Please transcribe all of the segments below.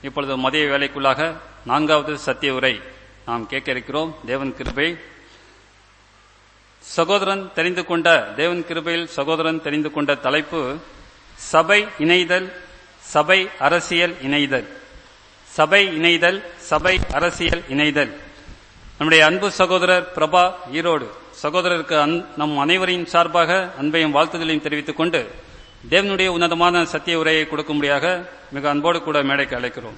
இப்பொழுது மதிய வேலைக்குள்ளாக நான்காவது சத்திய உரை நாம் கேட்க இருக்கிறோம் தேவன் கிருபை சகோதரன் தெரிந்து கொண்ட தேவன் கிருபையில் சகோதரன் தெரிந்து கொண்ட தலைப்பு சபை இணைதல் சபை அரசியல் இணைதல் சபை இணைதல் சபை அரசியல் இணைதல் நம்முடைய அன்பு சகோதரர் பிரபா ஈரோடு சகோதரருக்கு அன்- நம் அனைவரின் சார்பாக அன்பையும் வாழ்த்துதலையும் தெரிவித்துக் கொண்டு தேவனுடைய உன்னதமான சத்திய உரையை கொடுக்கும்படியாக மிக அன்போடு கூட மேடைக்கு அழைக்கிறோம்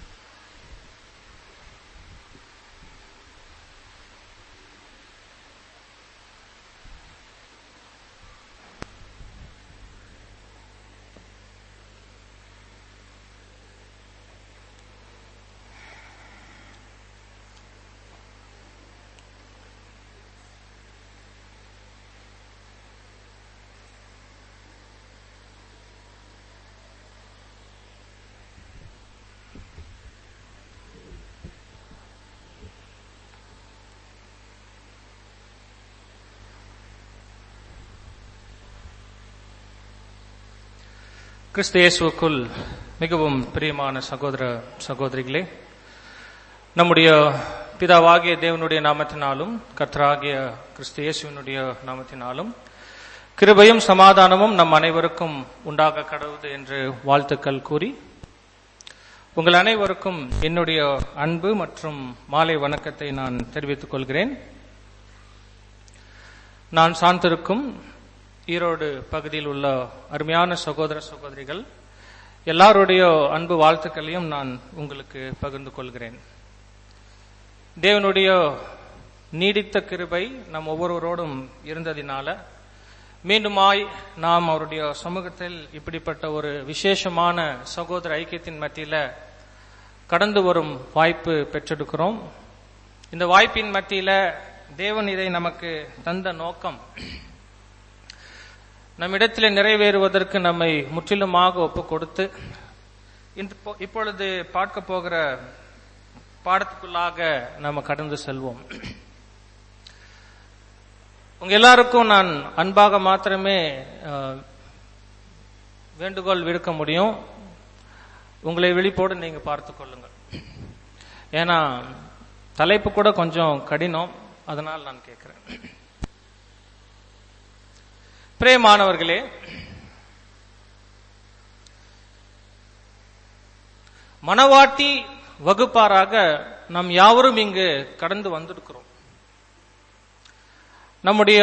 கிறிஸ்து இயேசுவுக்குள் மிகவும் பிரியமான சகோதர சகோதரிகளே நம்முடைய பிதாவாகிய தேவனுடைய நாமத்தினாலும் கர்த்தராகிய கிறிஸ்து இயேசுவினுடைய நாமத்தினாலும் கிருபையும் சமாதானமும் நம் அனைவருக்கும் உண்டாக கடவுது என்று வாழ்த்துக்கள் கூறி உங்கள் அனைவருக்கும் என்னுடைய அன்பு மற்றும் மாலை வணக்கத்தை நான் தெரிவித்துக் கொள்கிறேன் நான் சார்ந்திருக்கும் ஈரோடு பகுதியில் உள்ள அருமையான சகோதர சகோதரிகள் எல்லாருடைய அன்பு வாழ்த்துக்களையும் நான் உங்களுக்கு பகிர்ந்து கொள்கிறேன் தேவனுடைய நீடித்த கிருபை நம் ஒவ்வொருவரோடும் இருந்ததினால மீண்டுமாய் நாம் அவருடைய சமூகத்தில் இப்படிப்பட்ட ஒரு விசேஷமான சகோதர ஐக்கியத்தின் மத்தியில கடந்து வரும் வாய்ப்பு பெற்றெடுக்கிறோம் இந்த வாய்ப்பின் மத்தியில தேவன் இதை நமக்கு தந்த நோக்கம் நம்மிடத்தில் நிறைவேறுவதற்கு நம்மை முற்றிலுமாக ஒப்பு கொடுத்து இன்று போ- இப்பொழுது பார்க்க போகிற பாடத்துக்குள்ளாக நம்ம கடந்து செல்வோம் உங்க எல்லாருக்கும் நான் அன்பாக மாத்திரமே அஹ், வேண்டுகோள் விடுக்க முடியும் உங்களை விழிப்போடு நீங்க பார்த்துக் கொள்ளுங்கள் ஏன்னா தலைப்பு கூட கொஞ்சம் கடினம் அதனால் நான் கேட்கிறேன் பிரியமானவர்களே மனவாட்டி வகுப்பாராக நாம் யாவரும் இங்கு கடந்து வந்திருக்கிறோம் நம்முடைய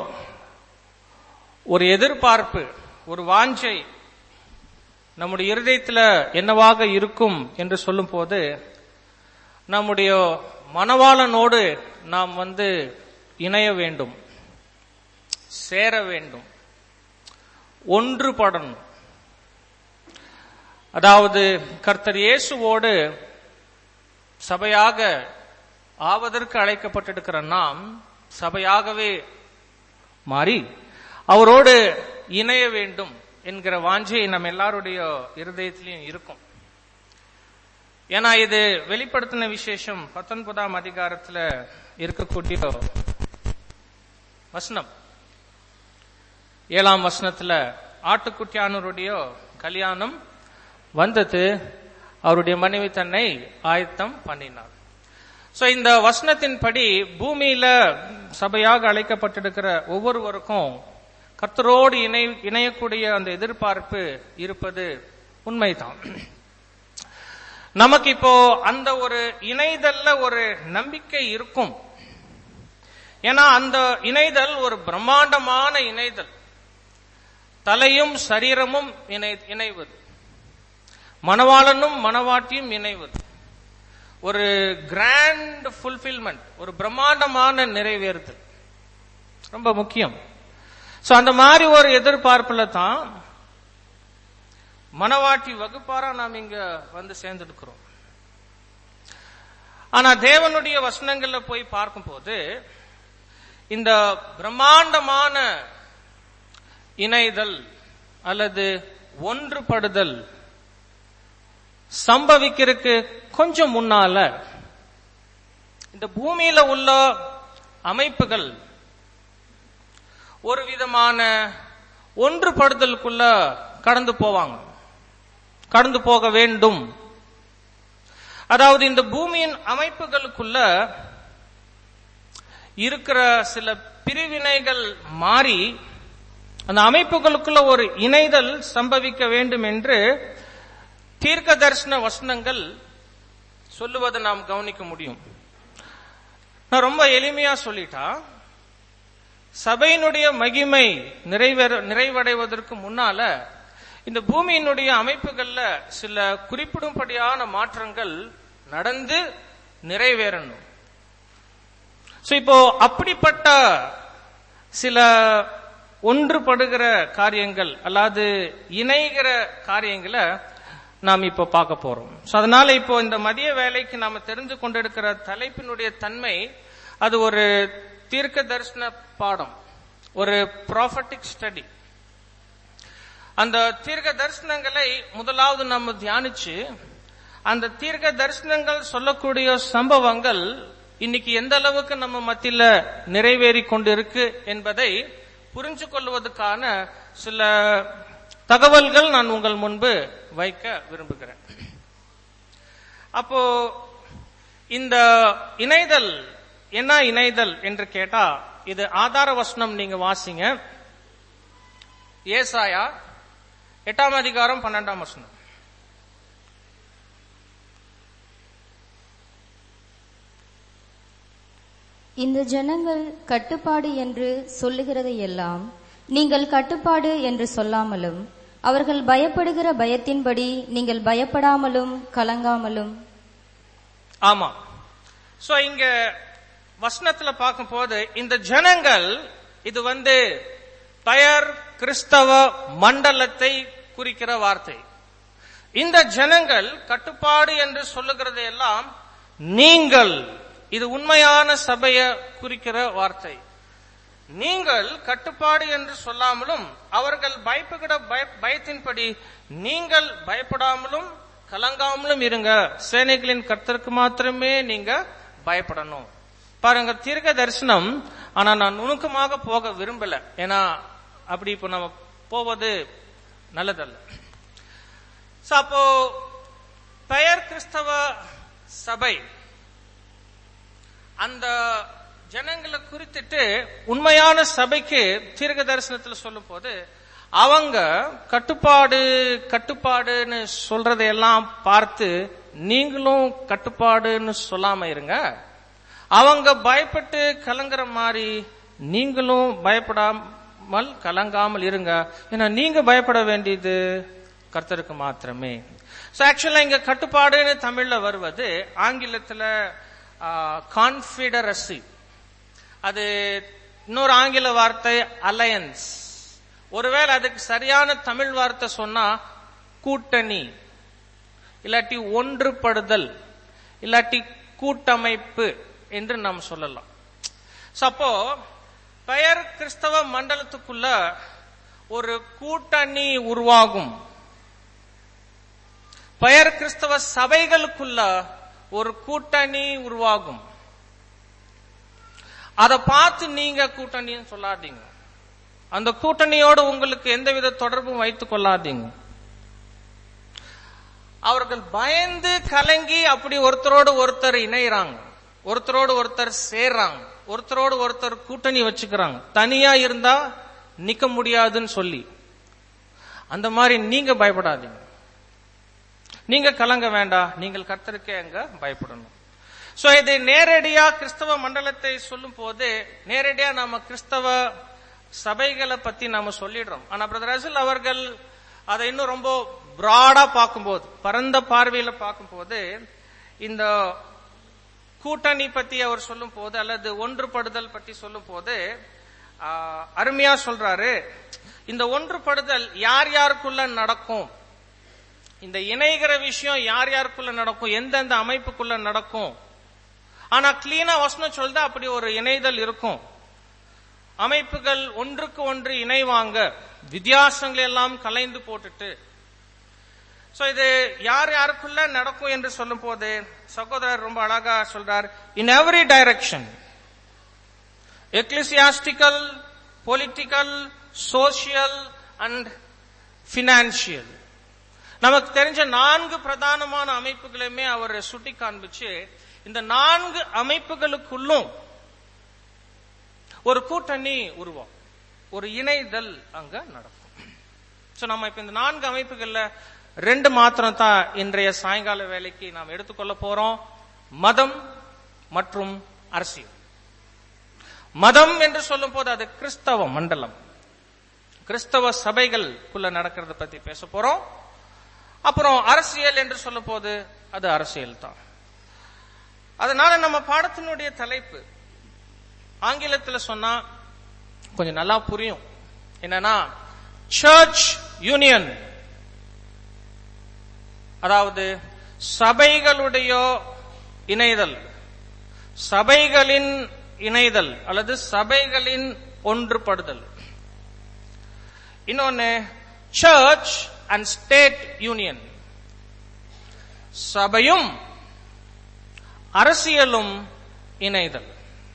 ஒரு எதிர்பார்ப்பு ஒரு வாஞ்சை நம்முடைய இருதயத்தில் என்னவாக இருக்கும் என்று சொல்லும் போது நம்முடைய மனவாளனோடு நாம் வந்து இணைய வேண்டும் சேர வேண்டும் ஒன்றுபடணும் அதாவது கர்த்தர் இயேசுவோடு சபையாக ஆவதற்கு அழைக்கப்பட்டிருக்கிற நாம் சபையாகவே மாறி அவரோடு இணைய வேண்டும் என்கிற வாஞ்சை நம்ம எல்லாருடைய இருதயத்திலையும் இருக்கும் ஏன்னா இது வெளிப்படுத்தின விசேஷம் பத்தொன்பதாம் அதிகாரத்துல இருக்கக்கூடிய வசனம் ஏழாம் வசனத்துல ஆட்டுக்குட்டியானவருடைய கல்யாணம் வந்தது அவருடைய மனைவி தன்னை ஆயத்தம் பண்ணினார் சோ இந்த வசனத்தின்படி பூமியில சபையாக அழைக்கப்பட்டிருக்கிற ஒவ்வொருவருக்கும் கர்த்தரோடு இணை இணையக்கூடிய அந்த எதிர்பார்ப்பு இருப்பது உண்மைதான் நமக்கு இப்போ அந்த ஒரு இணைதல்ல ஒரு நம்பிக்கை இருக்கும் ஏன்னா அந்த இணைதல் ஒரு பிரம்மாண்டமான இணைதல் தலையும் சரீரமும் இணை இணைவது மணவாளனும் மணவாட்டியும் இணைவது ஒரு கிராண்ட் ஃபுல்ஃபில்மெண்ட் ஒரு பிரம்மாண்டமான நிறைவேறுதல் ரொம்ப முக்கியம் சோ அந்த மாதிரி ஒரு எதிர்பார்ப்புல தான் மணவாட்டி வகுப்பாரா நாம் இங்க வந்து சேர்ந்திருக்கிறோம் ஆனா தேவனுடைய வசனங்கள்ல போய் பார்க்கும்போது இந்த பிரம்மாண்டமான இணைதல் அல்லது ஒன்றுபடுதல் சம்பவிக்கிறதுக்கு கொஞ்சம் முன்னால இந்த பூமியில உள்ள அமைப்புகள் ஒரு விதமான ஒன்றுபடுதலுக்குள்ள கடந்து போவாங்க கடந்து போக வேண்டும் அதாவது இந்த பூமியின் அமைப்புகளுக்குள்ள இருக்கிற சில பிரிவினைகள் மாறி அந்த அமைப்புகளுக்குள்ள ஒரு இணைதல் சம்பவிக்க வேண்டும் என்று தீர்க்க தரிசன வசனங்கள் சொல்லுவதை நாம் கவனிக்க முடியும் நான் ரொம்ப எளிமையா சொல்லிட்டா சபையினுடைய மகிமை நிறைவேற நிறைவடைவதற்கு முன்னால இந்த பூமியினுடைய அமைப்புகள்ல சில குறிப்பிடும்படியான மாற்றங்கள் நடந்து நிறைவேறணும் சோ இப்போ அப்படிப்பட்ட சில ஒன்றுபடுகிற காரியங்கள் அல்லாது இணைகிற காரியங்களை நாம் இப்போ பார்க்க போறோம் சோ அதனால இப்போ இந்த மதிய வேலைக்கு நாம தெரிந்து கொண்டிருக்கிற தலைப்பினுடைய தன்மை அது ஒரு தீர்க்க தரிசன பாடம் ஒரு ப்ராஃபட்டிக் ஸ்டடி அந்த தீர்க்க தரிசனங்களை முதலாவது நம்ம தியானிச்சு அந்த தீர்க்க தரிசனங்கள் சொல்லக்கூடிய சம்பவங்கள் இன்னைக்கு எந்த அளவுக்கு நம்ம மத்தியில நிறைவேறி கொண்டிருக்கு என்பதை புரிஞ்சு கொள்வதற்கான சில தகவல்கள் நான் உங்கள் முன்பு வைக்க விரும்புகிறேன் அப்போ இந்த இணைதல் என்ன இணைதல் என்று கேட்டா இது ஆதார வசனம் நீங்க வாசிங்க ஏசாயா எட்டாம் அதிகாரம் பன்னெண்டாம் வசனம் இந்த ஜனங்கள் கட்டுப்பாடு என்று சொல்லுகிறதையெல்லாம் நீங்கள் கட்டுப்பாடு என்று சொல்லாமலும் அவர்கள் பயப்படுகிற பயத்தின்படி நீங்கள் பயப்படாமலும் கலங்காமலும் ஆமா சோ இங்க வசனத்துல பார்க்கும்போது இந்த ஜனங்கள் இது வந்து பெயர் கிறிஸ்தவ மண்டலத்தை குறிக்கிற வார்த்தை இந்த ஜனங்கள் கட்டுப்பாடு என்று சொல்லுகிறது எல்லாம் நீங்கள் இது உண்மையான சபைய குறிக்கிற வார்த்தை நீங்கள் கட்டுப்பாடு என்று சொல்லாமலும் அவர்கள் பயப்புகிற பய- பயத்தின்படி நீங்கள் பயப்படாமலும் கலங்காமலும் இருங்க சேனைகளின் கர்த்தருக்கு மாத்திரமே நீங்க பயப்படணும் பாருங்க தீர்க்க தரிசனம் ஆனா நான் நுணுக்கமாக போக விரும்பல ஏன்னா அப்படி இப்போ நம்ம போவது நல்லதல்ல So, அப்போ பெயர் கிறிஸ்தவ சபை அந்த ஜனங்களை குறித்துட்டு உண்மையான சபைக்கு தீர்க்க தரிசனத்தில் சொல்லும் போது அவங்க கட்டுப்பாடு கட்டுப்பாடுன்னு சொல்றதையெல்லாம் பார்த்து நீங்களும் கட்டுப்பாடுன்னு சொல்லாம இருங்க அவங்க பயப்பட்டு கலங்குற மாதிரி நீங்களும் பயப்படாமல் கலங்காமல் இருங்க ஏன்னா நீங்க பயப்பட வேண்டியது கர்த்தருக்கு மாத்திரமே சோ ஆக்சுவலா இங்க கட்டுப்பாடுன்னு தமிழ்ல வருவது ஆங்கிலத்துல கான்பிடரசி அது இன்னொரு ஆங்கில வார்த்தை அலையன்ஸ் ஒருவேளை அதுக்கு சரியான தமிழ் வார்த்தை சொன்னா கூட்டணி இல்லாட்டி ஒன்றுபடுதல் இல்லாட்டி கூட்டமைப்பு என்று நாம் சொல்லலாம் So, அப்போ பெயர் கிறிஸ்தவ மண்டலத்துக்குள்ள ஒரு கூட்டணி உருவாகும் பெயர் கிறிஸ்தவ சபைகளுக்குள்ள ஒரு கூட்டணி உருவாகும் அதை பார்த்து நீங்க கூட்டணின்னு சொல்லாதீங்க அந்த கூட்டணியோடு உங்களுக்கு எந்தவித தொடர்பும் வைத்துக் கொள்ளாதீங்க அவர்கள் பயந்து கலங்கி அப்படி ஒருத்தரோடு ஒருத்தர் இணையறாங்க ஒருத்தரோடு ஒருத்தர் சேர்றாங்க ஒருத்தரோடு ஒருத்தர் கூட்டணி வச்சுக்கிறாங்க தனியா இருந்தா நிக்க முடியாதுன்னு சொல்லி அந்த மாதிரி நீங்க பயப்படாதீங்க நீங்க கலங்க வேண்டாம் நீங்கள் கர்த்தருக்கே அங்க பயப்படணும் சோ இது நேரடியா கிறிஸ்தவ மண்டலத்தை சொல்லும் போது நேரடியா நாம கிறிஸ்தவ சபைகளை பத்தி நாம சொல்லிடுறோம் ஆனா பிரதர் அசல் அவர்கள் அதை இன்னும் ரொம்ப பிராடா பார்க்கும்போது பரந்த பார்வையில பார்க்கும்போது இந்த கூட்டணி பத்தி அவர் சொல்லும் போது அல்லது ஒன்றுபடுதல் பற்றி சொல்லும் போது ஆஹ், அருமையா சொல்றாரு இந்த ஒன்றுபடுதல் யார் யாருக்குள்ள நடக்கும் இந்த இணைகிற விஷயம் யார் யாருக்குள்ள நடக்கும் எந்தெந்த அமைப்புக்குள்ள நடக்கும் ஆனா கிளீனா வசனம் சொல்லுது அப்படி ஒரு இணைதல் இருக்கும் அமைப்புகள் ஒன்றுக்கு ஒன்று இணைவாங்க வித்தியாசங்களை எல்லாம் கலைந்து போட்டுட்டு சோ இது யார் யாருக்குள்ள நடக்கும் என்று சொல்லும் போது சகோதரர் ரொம்ப அழகா சொல்றார் in every direction ecclesiastical political social and financial நமக்கு தெரிஞ்ச நான்கு பிரதானமான அமைப்புகளையுமே அவர் சுட்டி காண்பிச்சு இந்த நான்கு அமைப்புகளுக்குள்ளும் ஒரு கூட்டணி உருவம் ஒரு இணைதல் அங்க நடக்கும் சோ நம்ம இப்ப இந்த நான்கு அமைப்புகள்ல ரெண்டு மாத்திரம் தான் இன்றைய சாயங்கால வேலைக்கு நாம் எடுத்துக்கொள்ள போறோம் மதம் மற்றும் அரசியல் மதம் என்று சொல்லும் போது அது கிறிஸ்தவ மண்டலம் கிறிஸ்தவ சபைகளுக்குள்ள நடக்கிறத பத்தி பேச போறோம் அப்புறம் அரசியல் என்று சொல்லும் போது அது அரசியல் தான் அதனால நம்ம பாடத்தினுடைய தலைப்பு ஆங்கிலத்தில் சொன்னா கொஞ்சம் நல்லா புரியும் என்னன்னா சர்ச் யூனியன் அதாவது சபைகளுடைய இணைதல் சபைகளின் இணைதல் அல்லது சபைகளின் ஒன்றுபடுதல் இன்னொன்னு சர்ச் அண்ட் ஸ்டேட் யூனியன் சபையும் அரசியலும் இணைதல்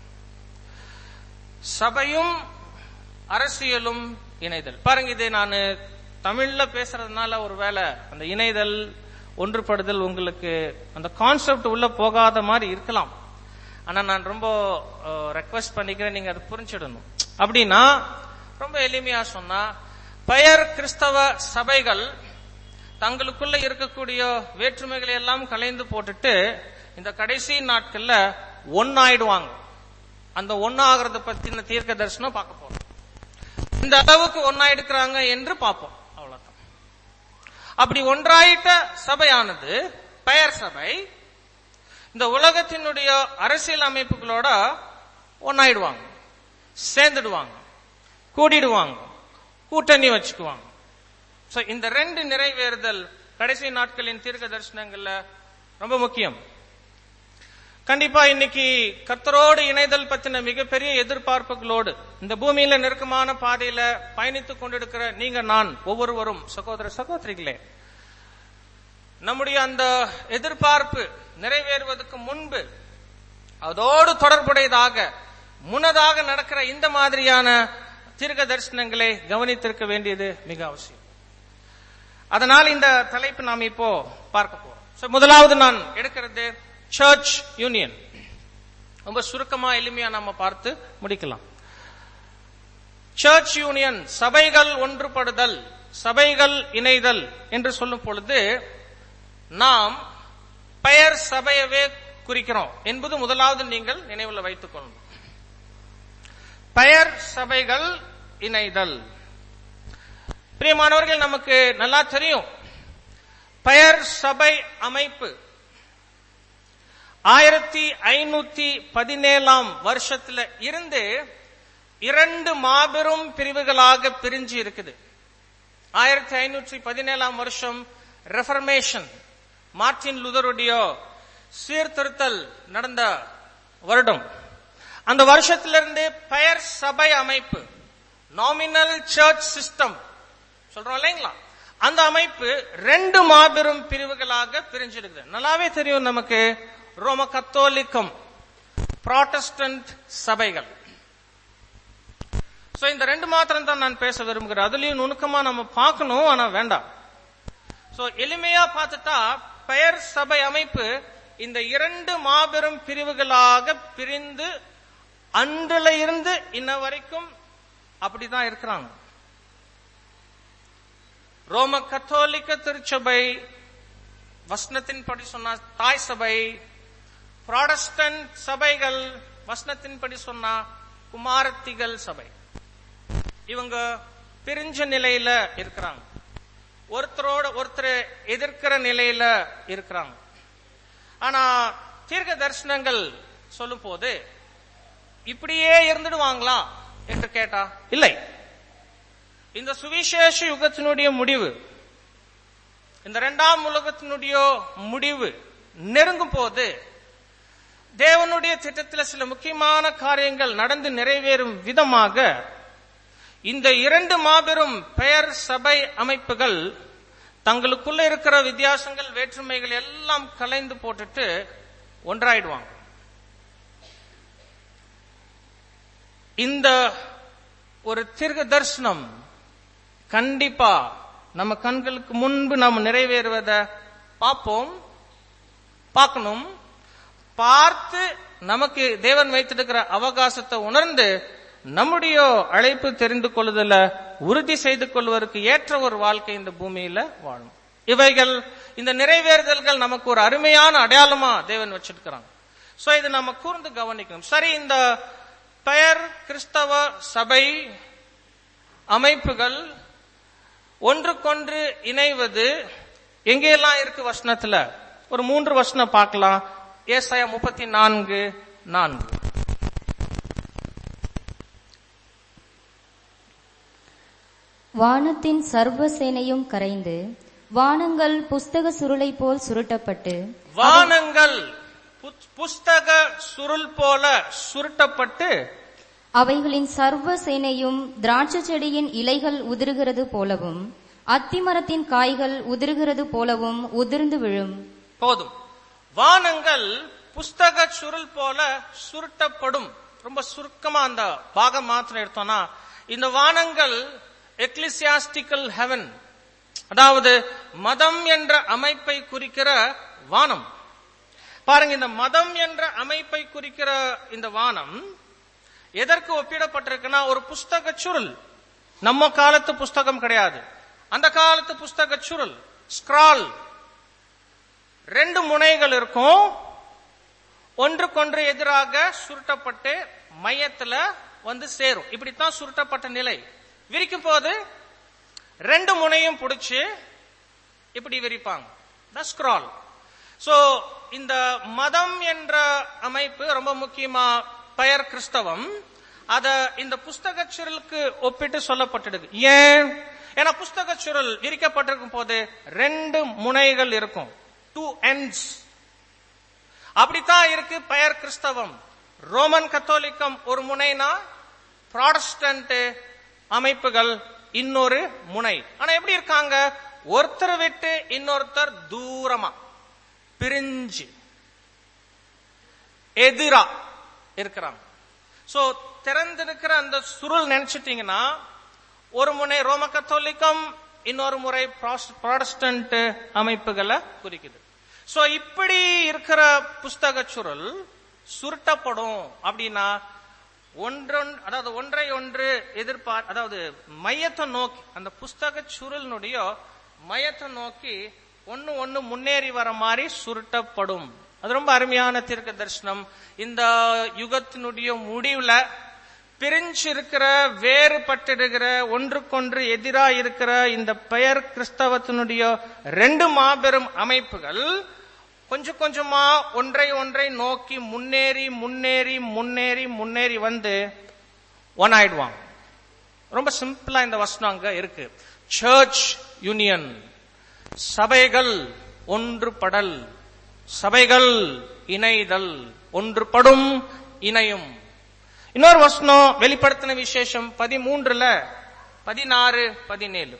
சபையும் அரசியலும் இணைதல் பாருங்க இதை நான் தமிழ்ல பேசுறதுனால ஒருவேளை அந்த இணைதல் ஒன்றுபடுதல் உங்களுக்கு அந்த கான்செப்ட் உள்ள போகாத மாதிரி இருக்கலாம் ஆனா நான் ரொம்ப ரெக்வஸ்ட் பண்ணிக்கிறேன் நீங்க அதை புரிஞ்சிடணும் அப்படின்னா ரொம்ப எளிமையா சொன்னா பெயர் கிறிஸ்தவ சபைகள் தங்களுக்குள்ள இருக்கக்கூடிய வேற்றுமைகளை எல்லாம் கலைந்து போட்டுட்டு இந்த கடைசி நாட்கள்ல ஒன்னாயிடுவாங்க அந்த ஒன்னாகிறத பத்தின தீர்க்க தரிசனம் பார்க்க போறோம் இந்த அளவுக்கு ஒன்னாயிடுக்கிறாங்க என்று பார்ப்போம் அவ்வளவுதான் அப்படி ஒன்றாயிட்ட சபையானது பெயர் சபை இந்த உலகத்தினுடைய அரசியல் அமைப்புகளோட ஒன்னாயிடுவாங்க சேர்ந்துடுவாங்க கூடிடுவாங்க கூட்டணி வச்சுக்குவாங்க சோ இந்த ரெண்டு நிறைவேறுதல் கடைசி நாட்களின் தீர்க்க தரிசனங்கள்ல ரொம்ப முக்கியம் கண்டிப்பா இன்னைக்கு கர்த்தரோடு இணைதல் பத்தின மிகப்பெரிய எதிர்பார்ப்புகளோடு இந்த பூமியில நெருக்கமான பாதையில பயணித்துக் கொண்டிருக்கிற நீங்க நான் ஒவ்வொருவரும் சகோதர சகோதரிகளே நம்முடைய அந்த எதிர்பார்ப்பு நிறைவேறுவதற்கு முன்பு அதோடு தொடர்புடையதாக முன்னதாக நடக்கிற இந்த மாதிரியான தீர்க்க தரிசனங்களை கவனித்திருக்க வேண்டியது மிக அவசியம் அதனால் இந்த தலைப்பு நாம் இப்போ பார்க்க போறோம் So, முதலாவது நான் எடுக்கிறது சர்ச் யூனியன் ரொம்ப சுருக்கமா எளிமையா நம்ம பார்த்து முடிக்கலாம் சர்ச் யூனியன் சபைகள் ஒன்றுபடுதல் சபைகள் இணைதல் என்று சொல்லும் பொழுது நாம் பெயர் சபையவே குறிக்கிறோம் என்பது முதலாவது நீங்கள் நினைவில் வைத்துக் கொள்ளணும் பெயர் சபைகள் இணைதல் பிரியமானவர்கள் நமக்கு நல்லா தெரியும் பெயர் சபை அமைப்பு ஆயிரத்தி ஐநூத்தி பதினேழாம் வருஷத்துல இருந்து இரண்டு மாபெரும் பிரிவுகளாக பிரிஞ்சு இருக்குது ஆயிரத்தி ஐநூற்றி பதினேழாம் வருஷம் ரெஃபர்மேஷன் மார்டின் லுதருடைய சீர்திருத்தல் நடந்த வருடம் அந்த வருஷத்திலிருந்து பெயர் சபை அமைப்பு நாமினல் சர்ச் சிஸ்டம் சொல்றோம் இல்லைங்களா அந்த அமைப்பு ரெண்டு மாபெரும் பிரிவுகளாக பிரிஞ்சிருக்குது நல்லாவே தெரியும் நமக்கு ரோம கத்தோலிக்கம் ப்ராட்டஸ்டன்ட் சபைகள் சோ இந்த ரெண்டு மாத்திரம் தான் நான் பேச விரும்புகிறேன் அதுலயும் நுணுக்கமா நம்ம பார்க்கணும் ஆனா வேண்டாம் சோ எளிமையா பார்த்துட்டா பெயர் சபை அமைப்பு இந்த இரண்டு மாபெரும் பிரிவுகளாக பிரிந்து அன்றுல இருந்து இன்ன வரைக்கும் அப்படிதான் இருக்கிறாங்க ரோம கத்தோலிக்க திருச்சபை வசனத்தின்படி சொன்னா தாய் சபை ப்ராடஸ்டன்ட் சபைகள் வசனத்தின்படி சொன்னா குமாரத்திகள் சபை இவங்க பிரிஞ்ச நிலையில இருக்கிறாங்க ஒருத்தரோட ஒருத்தர் எதிர்க்கிற நிலையில இருக்கிறாங்க ஆனா தீர்க்க தரிசனங்கள் சொல்லும் போது இப்படியே இருந்துடுவாங்களா என்று கேட்டா இல்லை இந்த சுவிசேஷ யுகத்தினுடைய முடிவு இந்த இரண்டாம் உலகத்தினுடைய முடிவு நெருங்கும் போது தேவனுடைய திட்டத்தில் சில முக்கியமான காரியங்கள் நடந்து நிறைவேறும் விதமாக இந்த இரண்டு மாபெரும் பெயர் சபை அமைப்புகள் தங்களுக்குள்ள இருக்கிற வித்தியாசங்கள் வேற்றுமைகள் எல்லாம் கலைந்து போட்டுட்டு ஒன்றாயிடுவாங்க இந்த ஒரு தீர்க்க தரிசனம் கண்டிப்பா நம்ம கண்களுக்கு முன்பு நாம் நிறைவேறுவதை பார்ப்போம் பார்க்கணும் பார்த்து நமக்கு தேவன் வைத்திருக்கிற அவகாசத்தை உணர்ந்து நம்முடைய அழைப்பு தெரிந்து கொள்ளுதல உறுதி செய்து கொள்வதற்கு ஏற்ற ஒரு வாழ்க்கை இந்த பூமியில வாழும் இவைகள் இந்த நிறைவேறுதல்கள் நமக்கு ஒரு அருமையான அடையாளமா தேவன் வச்சிருக்கிறாங்க சோ இது நம்ம கூர்ந்து கவனிக்கணும் சரி இந்த பெயர் கிறிஸ்தவ சபை அமைப்புகள் ஒன்றுக்கொன்று இணைவது எங்கெல்லாம் இருக்கு வசனத்துல ஒரு மூன்று வசனம் பார்க்கலாம் ஏசாயா முப்பத்தி நான்கு நான்கு வானத்தின் சர்வ சேனையும் கரைந்து வானங்கள் புஸ்தக சுருளை போல் சுருட்டப்பட்டு வானங்கள் புத்- புஸ்தக சுருள் போல சுருட்டப்பட்டு அவைகளின் சர்வ சேனையும் திராட்சை செடியின் இலைகள் உதிர்கிறது போலவும் அத்திமரத்தின் காய்கள் உதிர்கிறது போலவும் உதிர்ந்து விழும் போதும் வானங்கள் புஸ்தக சுருள் போல சுருட்டப்படும் ரொம்ப சுருக்கமா அந்த பாகம் மாத்திரம் எடுத்தோம்னா இந்த வானங்கள் எக்லிசியாஸ்டிக்கல் ஹெவன் அதாவது மதம் என்ற அமைப்பை குறிக்கிற வானம் பாருங்க இந்த மதம் என்ற அமைப்பை குறிக்கிற இந்த வானம் எதற்கு ஒப்பிடப்பட்டிருக்குன்னா ஒரு புஸ்தக சுருள் நம்ம காலத்து புஸ்தகம் கிடையாது அந்த காலத்து புஸ்தக சுருள் ஸ்கிரால் ரெண்டு முனைகள் இருக்கும் ஒன்றுக்கொன்று எதிராக சுருட்டப்பட்டு மையத்துல வந்து சேரும் இப்படித்தான் சுருட்டப்பட்ட நிலை விரிக்கும் போது ரெண்டு முனையும் பிடிச்சு இப்படி விரிப்பாங்க ஸ்க்ரால் சோ இந்த மதம் என்ற அமைப்பு ரொம்ப முக்கியமா பெயர் கிறிஸ்தவம் அத இந்த புஸ்தக சுருளுக்கு ஒப்பிட்டு சொல்லப்பட்டிருக்கு ஏன் ஏன்னா புஸ்தக சுருள் விரிக்கப்பட்டிருக்கும் போது ரெண்டு முனைகள் இருக்கும் டூ ends அப்படித்தான் இருக்கு பெயர் கிறிஸ்தவம் ரோமன் கத்தோலிக்கம் ஒரு முனைனா ப்ராடஸ்டன்ட் அமைப்புகள் இன்னொரு முனை ஆனா எப்படி இருக்காங்க ஒருத்தர் விட்டு இன்னொருத்தர் தூரமா பிரிஞ்சு எதிரா இருக்கிறாங்க சோ திறந்திருக்கிற அந்த சுருள் நினைச்சிட்டீங்கன்னா ஒரு முனை ரோம கத்தோலிக்கம் இன்னொரு முறை ப்ராடஸ்டன்ட் அமைப்புகளை குறிக்குது சோ இப்படி இருக்கிற புஸ்தக சுருள் சுருட்டப்படும் அப்படின்னா ஒன்றொன் அதாவது ஒன்றை ஒன்று எதிர்பார் அதாவது மையத்தை நோக்கி அந்த புஸ்தக சுருளினுடைய மையத்தை நோக்கி ஒன்னு ஒன்னு முன்னேறி வர மாதிரி சுருட்டப்படும் அது ரொம்ப அருமையான தீர்க்க தரிசனம் இந்த யுகத்தினுடைய முடிவுல பிரிஞ்சு இருக்கிற வேறுபட்டிருக்கிற ஒன்றுக்கொன்று எதிரா இருக்கிற இந்த பெயர் கிறிஸ்தவத்தினுடைய ரெண்டு மாபெரும் அமைப்புகள் கொஞ்சம் கொஞ்சமா ஒன்றை ஒன்றை நோக்கி முன்னேறி முன்னேறி முன்னேறி முன்னேறி வந்து ஒன் ஆயிடுவாங்க ரொம்ப சிம்பிளா இந்த வசனம் அங்க இருக்கு சர்ச் யூனியன் சபைகள் ஒன்றுபடல் சபைகள் இணைதல் ஒன்றுபடும் இணையும் இன்னொரு வசனம் வெளிப்படுத்தின விசேஷம் பதிமூன்றுல பதினாறு பதினேழு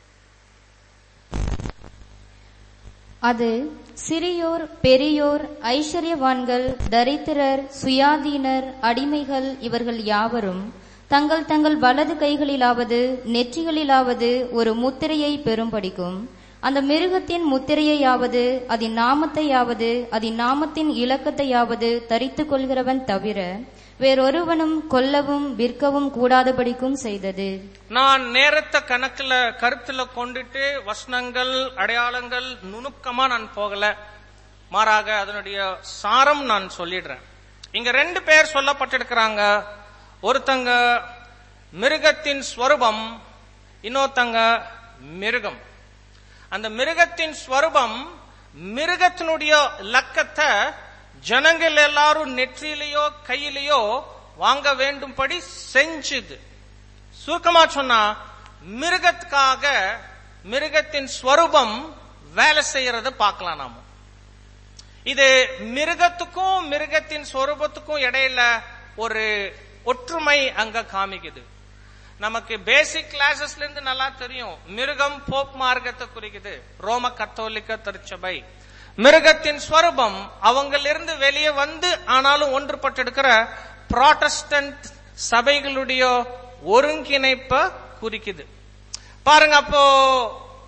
அது சிறியோர் பெரியோர் ஐஸ்வர்யவான்கள் தரித்திரர் சுயாதீனர் அடிமைகள் இவர்கள் யாவரும் தங்கள் தங்கள் வலது கைகளிலாவது நெற்றிகளிலாவது ஒரு முத்திரையை பெறும்படிக்கும் அந்த மிருகத்தின் முத்திரையையாவது அதன் நாமத்தையாவது அதன் நாமத்தின் இலக்கத்தையாவது தரித்துக் கொள்கிறவன் தவிர வேறொருவனும் கொல்லவும் விற்கவும் கூடாதபடிக்கும் செய்தது நான் நேரத்தை கணக்குல கருத்துல கொண்டுட்டு வசனங்கள் அடையாளங்கள் நுணுக்கமா நான் போகல மாறாக அதனுடைய சாரம் நான் சொல்லிடுறேன் இங்க ரெண்டு பேர் சொல்லப்பட்டிருக்கிறாங்க ஒருத்தங்க மிருகத்தின் ஸ்வரூபம் இன்னொருத்தங்க மிருகம் அந்த மிருகத்தின் ஸ்வரூபம் மிருகத்தினுடைய லக்கத்தை ஜனங்கள் எல்லாரும் நெற்றியிலேயோ கையிலேயோ வாங்க வேண்டும்படி செஞ்சுது சுருக்கமா சொன்னா மிருகத்துக்காக மிருகத்தின் ஸ்வரூபம் வேலை செய்யறத பார்க்கலாம் நாம இது மிருகத்துக்கும் மிருகத்தின் ஸ்வரூபத்துக்கும் இடையில ஒரு ஒற்றுமை அங்க காமிக்குது நமக்கு பேசிக் கிளாஸஸ்ல இருந்து நல்லா தெரியும் மிருகம் போப் மார்க்கத்தை குறிக்குது ரோம கத்தோலிக்க திருச்சபை மிருகத்தின் ஸ்வரூபம் அவங்களிருந்து வெளியே வந்து ஆனாலும் ஒன்றுபட்டிருக்கிற ப்ராட்டஸ்டன்ட் சபைகளுடைய ஒருங்கிணைப்ப குறிக்குது பாருங்க அப்போ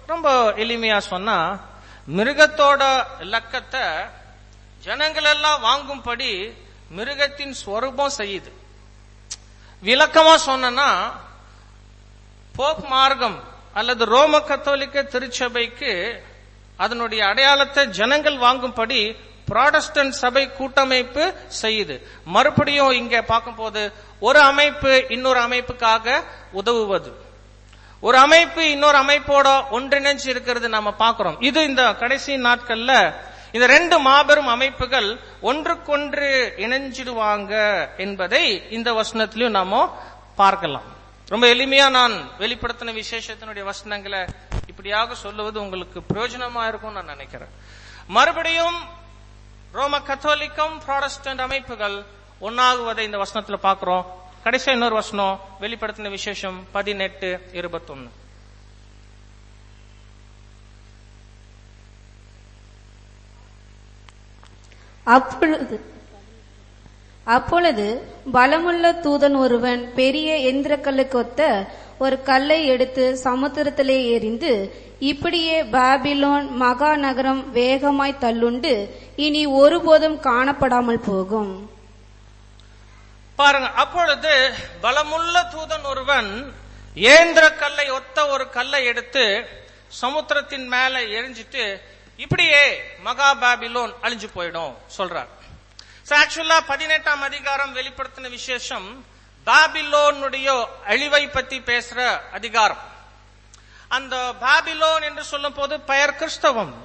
ரொம்ப எளிமையா சொன்னா மிருகத்தோட லக்கத்தை ஜனங்கள் எல்லாம் வாங்கும்படி மிருகத்தின் ஸ்வரூபம் செய்யுது விளக்கமா சொன்னா போப் மார்க்கம் அல்லது ரோம கத்தோலிக்க திருச்சபைக்கு அதனுடைய அடையாளத்தை ஜனங்கள் வாங்கும்படி புராடஸ்டன்ட் சபை கூட்டமைப்பு செய்யுது மறுபடியும் இங்க பார்க்கும்போது ஒரு அமைப்பு இன்னொரு அமைப்புக்காக உதவுவது ஒரு அமைப்பு இன்னொரு அமைப்போட ஒன்றிணைஞ்சு இருக்கிறது நாம பார்க்கிறோம் இது இந்த கடைசி நாட்கள்ல இந்த ரெண்டு மாபெரும் அமைப்புகள் ஒன்றுக்கொன்று இணைஞ்சிடுவாங்க என்பதை இந்த வசனத்திலையும் நாம பார்க்கலாம் ரொம்ப எளிமையா நான் வெளிப்படுத்தின விசேஷத்தினுடைய வசனங்களை இப்படியாக சொல்லுவது உங்களுக்கு பிரயோஜனமா இருக்கும் நான் நினைக்கிறேன் மறுபடியும் ரோம கத்தோலிக்கம் ப்ராடஸ்டன்ட் அமைப்புகள் ஒன்னாகுவதை இந்த வசனத்துல பார்க்கிறோம் கடைசியா இன்னொரு வசனம் வெளிப்படுத்தின விசேஷம் பதினெட்டு இருபத்தொன்னு அப்பொழுது அப்பொழுது பலமுள்ள தூதன் ஒருவன் பெரிய எந்திரக்கல்லுக்கு ஒத்த ஒரு கல்லை எடுத்து சமுத்திரத்திலே எறிந்து இப்படியே பாபிலோன் மகா நகரம் வேகமாய் தள்ளுண்டு இனி ஒருபோதும் காணப்படாமல் போகும் பாருங்க அப்பொழுது பலமுள்ள தூதன் ஒருவன் ஏந்திர கல்லை ஒத்த ஒரு கல்லை எடுத்து சமுத்திரத்தின் மேல எரிஞ்சிட்டு இப்படியே மகா பாபிலோன் அழிஞ்சு போயிடும் சொல்றார் ஆக்சுவலா பதினெட்டாம் அதிகாரம் வெளிப்படுத்தின விசேஷம் பாபிலோனுடைய அழிவை பத்தி பேசுற அதிகாரம் அந்த பாபிலோன் என்று சொல்லும் போது பெயர் கிறிஸ்தவம்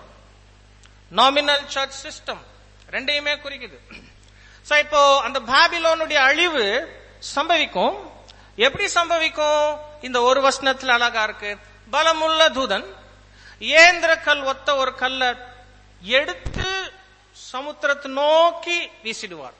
நாமினல் சர்ச் சிஸ்டம் ரெண்டையுமே குறிக்குது சோ இப்போ அந்த பாபிலோனுடைய அழிவு சம்பவிக்கும் எப்படி சம்பவிக்கும் இந்த ஒரு வசனத்துல அழகா இருக்கு பலமுள்ள தூதன் ஏந்திர கல் ஒத்த ஒரு கல்ல எடுத்து சமுத்திரத்தை நோக்கி வீசிடுவார்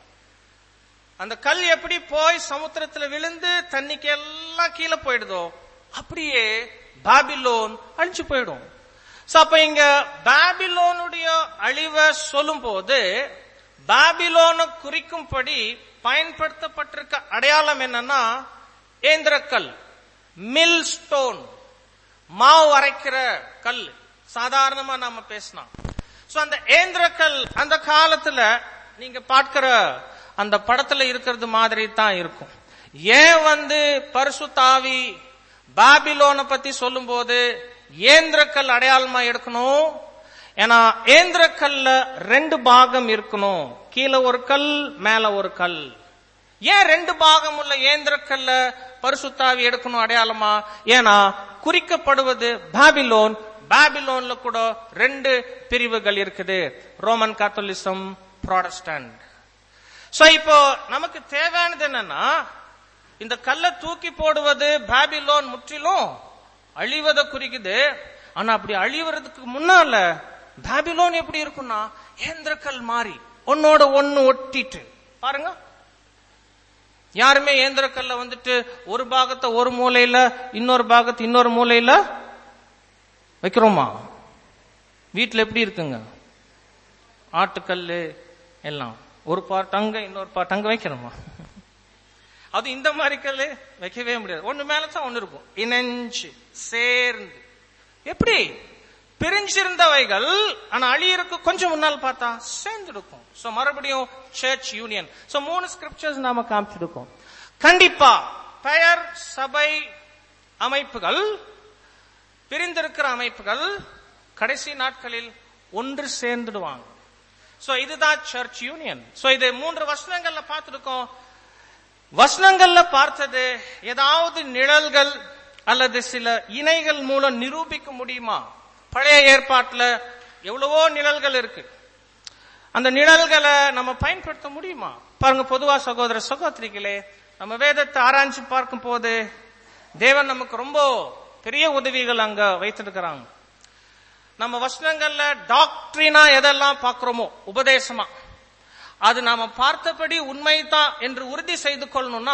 அந்த கல் எப்படி போய் சமுத்திரத்துல விழுந்து தண்ணிக்கு எல்லாம் கீழே போயிடுதோ அப்படியே பாபிலோன் அழிஞ்சு போயிடும் சோ அப்ப இங்க பாபிலோனுடைய அழிவை சொல்லும் போது பாபிலோனை குறிக்கும்படி பயன்படுத்தப்பட்டிருக்க அடையாளம் என்னன்னா ஏந்திரக்கல் மில் ஸ்டோன் மாவு அரைக்கிற கல் சாதாரணமா நாம பேசலாம் சோ அந்த ஏந்திரக்கல் அந்த காலத்துல நீங்க பார்க்கிற அந்த படத்துல இருக்கிறது மாதிரி தான் இருக்கும் ஏன் வந்து பரிசுத்தாவி பாபிலோனை பத்தி சொல்லும் போது ஏந்திரக்கல் அடையாளமா எடுக்கணும் ஏன்னா ஏந்திரக்கல்ல ரெண்டு பாகம் இருக்கணும் கீழே ஒரு கல் மேல ஒரு கல் ஏன் ரெண்டு பாகம் உள்ள ஏந்திரக்கல்ல பரிசுத்தாவி எடுக்கணும் அடையாளமா ஏன்னா குறிக்கப்படுவது பாபிலோன் பாபிலோன்ல கூட ரெண்டு பிரிவுகள் இருக்குது ரோமன் காத்தோலிசம் ப்ராடஸ்டன்ட் சோ இப்போ நமக்கு தேவையானது என்னன்னா இந்த கல்லை தூக்கி போடுவது பாபிலோன் முற்றிலும் அழிவதை குறிக்குது ஆனா அப்படி அழிவறதுக்கு முன்னால பாபிலோன் எப்படி இருக்கும்னா ஏந்திரக்கல் மாறி ஒன்னோட ஒன்னு ஒட்டிட்டு பாருங்க யாருமே ஏந்திரக்கல்ல வந்துட்டு ஒரு பாகத்தை ஒரு மூலையில இன்னொரு பாகத்தை இன்னொரு மூலையில வைக்கிறோமா வீட்டுல எப்படி இருக்குங்க ஆட்டுக்கல்லு எல்லாம் ஒரு பார்ட் அங்க இன்னொரு பார்ட் அங்க வைக்கிறோமா அது இந்த மாதிரி கல்லு வைக்கவே முடியாது ஒண்ணு மேலதான் ஒண்ணு இருக்கும் இணைஞ்சு சேர்ந்து எப்படி பிரிஞ்சிருந்தவைகள் ஆனா அழியருக்கு கொஞ்சம் முன்னால் பார்த்தா சேர்ந்து இருக்கும் சோ மறுபடியும் சர்ச் யூனியன் சோ மூணு ஸ்கிரிப்சர்ஸ் நாம காமிச்சிருக்கோம் கண்டிப்பா பெயர் சபை அமைப்புகள் பிரிந்திருக்கிற அமைப்புகள் கடைசி நாட்களில் ஒன்று சேர்ந்துடுவாங்க சோ இதுதான் சர்ச் யூனியன் சோ இது மூன்று வசனங்கள்ல பார்த்திருக்கோம் வசனங்கள்ல பார்த்தது ஏதாவது நிழல்கள் அல்லது சில இணைகள் மூலம் நிரூபிக்க முடியுமா பழைய ஏற்பாட்டுல எவ்வளவோ நிழல்கள் இருக்கு அந்த நிழல்களை நம்ம பயன்படுத்த முடியுமா பாருங்க பொதுவா சகோதர சகோதரிகளே நம்ம வேதத்தை ஆராய்ச்சி பார்க்கும் போது தேவன் நமக்கு ரொம்ப பெரிய உதவிகள் அங்க வைத்திருக்கிறாங்க நம்ம வசனங்கள்ல டாக்டரினா எதெல்லாம் பார்க்கிறோமோ உபதேசமா அது நாம பார்த்தபடி உண்மைதான் என்று உறுதி செய்து கொள்ளணும்னா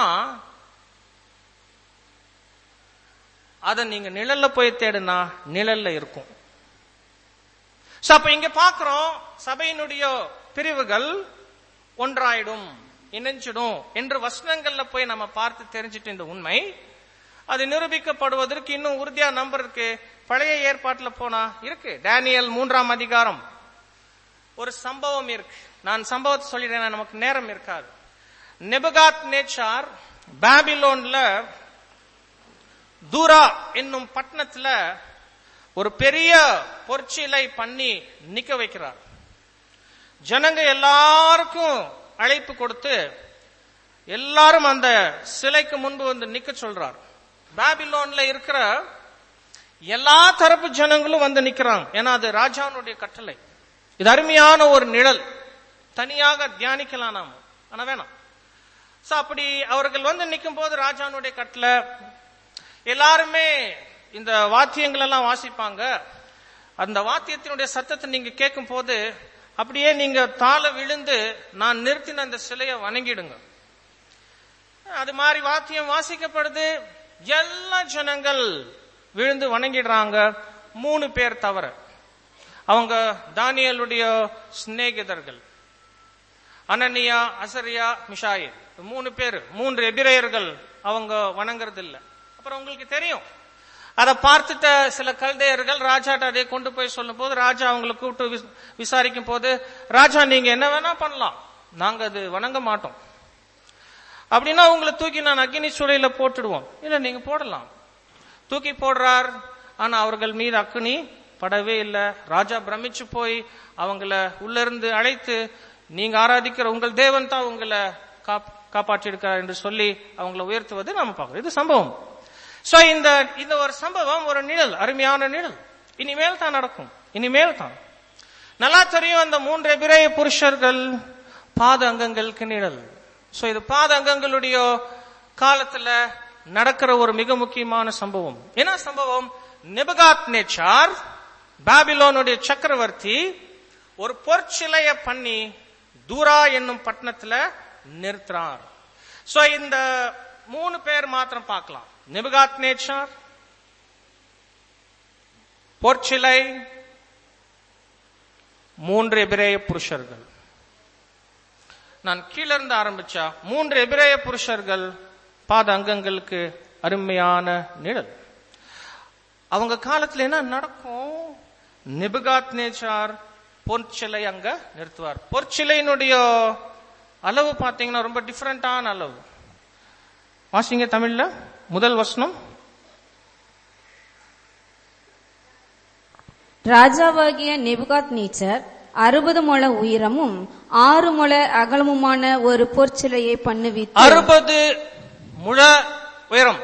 அதை நீங்க நிழல்ல போய் தேடுனா நிழல்ல இருக்கும் So, அப்ப இங்க பாக்குறோம் சபையினுடைய பிரிவுகள் ஒன்றாயிடும் இணைஞ்சிடும் என்று வசனங்கள்ல போய் நம்ம பார்த்து தெரிஞ்சிட்டு இந்த உண்மை அது நிரூபிக்கப்படுவதற்கு இன்னும் உறுதியா நம்புறதுக்கு பழைய ஏற்பாட்டுல போனா இருக்கு டேனியல் மூன்றாம் அதிகாரம் ஒரு சம்பவம் இருக்கு நான் சம்பவத்தை சொல்லிடுறேன் நமக்கு நேரம் இருக்காது நெபுகாத் நேச்சார் பாபிலோன்ல தூரா என்னும் பட்டணத்துல ஒரு பெரிய பொற்சிலை பண்ணி நிக்க வைக்கிறார் ஜனங்க எல்லாருக்கும் அழைப்பு கொடுத்து எல்லாரும் அந்த சிலைக்கு முன்பு வந்து நிக்க சொல்றார் பாபிலோன்ல இருக்கிற எல்லா தரப்பு ஜனங்களும் வந்து நிக்கிறாங்க ஏன்னா அது ராஜாவுடைய கட்டளை இது அருமையான ஒரு நிழல் தனியாக தியானிக்கலாம் நாம ஆனா வேணாம் சோ அப்படி அவர்கள் வந்து நிற்கும் போது ராஜானுடைய கட்டளை எல்லாருமே இந்த வாத்தியங்கள் எல்லாம் வாசிப்பாங்க அந்த வாத்தியத்தினுடைய சத்தத்தை நீங்க கேட்கும் போது அப்படியே நீங்க தாள விழுந்து நான் நிறுத்தின அந்த சிலையை வணங்கிடுங்க அது மாதிரி வாத்தியம் வாசிக்கப்படுது எல்லா ஜனங்கள் விழுந்து வணங்கிடுறாங்க மூணு பேர் தவிர அவங்க தானியலுடைய சிநேகிதர்கள் அனனியா அசரியா மிஷாயில் மூணு பேர் மூன்று எபிரேயர்கள் அவங்க வணங்குறது இல்ல அப்புறம் உங்களுக்கு தெரியும் அதை பார்த்துட்ட சில கல்தையர்கள் ராஜாட்ட அதை கொண்டு போய் சொல்லும் போது ராஜா அவங்களை கூப்பிட்டு விஸ்- விசாரிக்கும் போது ராஜா நீங்க என்ன வேணா பண்ணலாம் நாங்க அது வணங்க மாட்டோம் அப்படின்னா உங்களை தூக்கி நான் அக்னி சூளையில போட்டுடுவோம் இல்ல நீங்க போடலாம் தூக்கி போடுறார் ஆனா அவர்கள் மீது அக்னி படவே இல்லை ராஜா பிரமிச்சு போய் அவங்கள உள்ள இருந்து அழைத்து நீங்க ஆராதிக்கிற உங்கள் தேவன் தான் உங்களை காப்- காப்பாற்றியிருக்கிறார் என்று சொல்லி அவங்கள உயர்த்துவது நாம பார்க்கிறோம் இது சம்பவம் சோ இந்த இந்த ஒரு சம்பவம் ஒரு நிழல் அருமையான நிழல் இனிமேல் தான் நடக்கும் இனிமேல் தான் நல்லா தெரியும் அந்த மூன்று எபிரேய புருஷர்கள் பாத அங்கங்களுக்கு நிழல் சோ இது பாத அங்கங்களுடைய காலத்துல நடக்கிற ஒரு மிக முக்கியமான சம்பவம் என்ன சம்பவம் நெபகாத் நேச்சார் பாபிலோனுடைய சக்கரவர்த்தி ஒரு பொற்சிலைய பண்ணி தூரா என்னும் பட்டணத்துல நிறுத்துறார் சோ இந்த மூணு பேர் மாத்திரம் பார்க்கலாம் நெபுகாத் நேச்சார் பொற்சிலை மூன்று எபிரேய புருஷர்கள் நான் கீழிருந்து ஆரம்பிச்சா மூன்று எபிரேய புருஷர்கள் பாத அங்கங்களுக்கு அருமையான நிழல் அவங்க காலத்துல என்ன நடக்கும் நிபுகாத் நேச்சார் பொற்சிலை அங்க நிறுத்துவார் பொற்சிலையினுடைய அளவு பாத்தீங்கன்னா ரொம்ப டிஃபரெண்டான அளவு வாசிங்க தமிழ்ல முதல் வசனம் ராஜாவாகிய நெபுகாத் நீச்சர் அறுபது முழ உயரமும் ஆறு முழ அகலமுமான ஒரு பொற்சிலையை பண்ணுவித்து அறுபது முழ உயரம்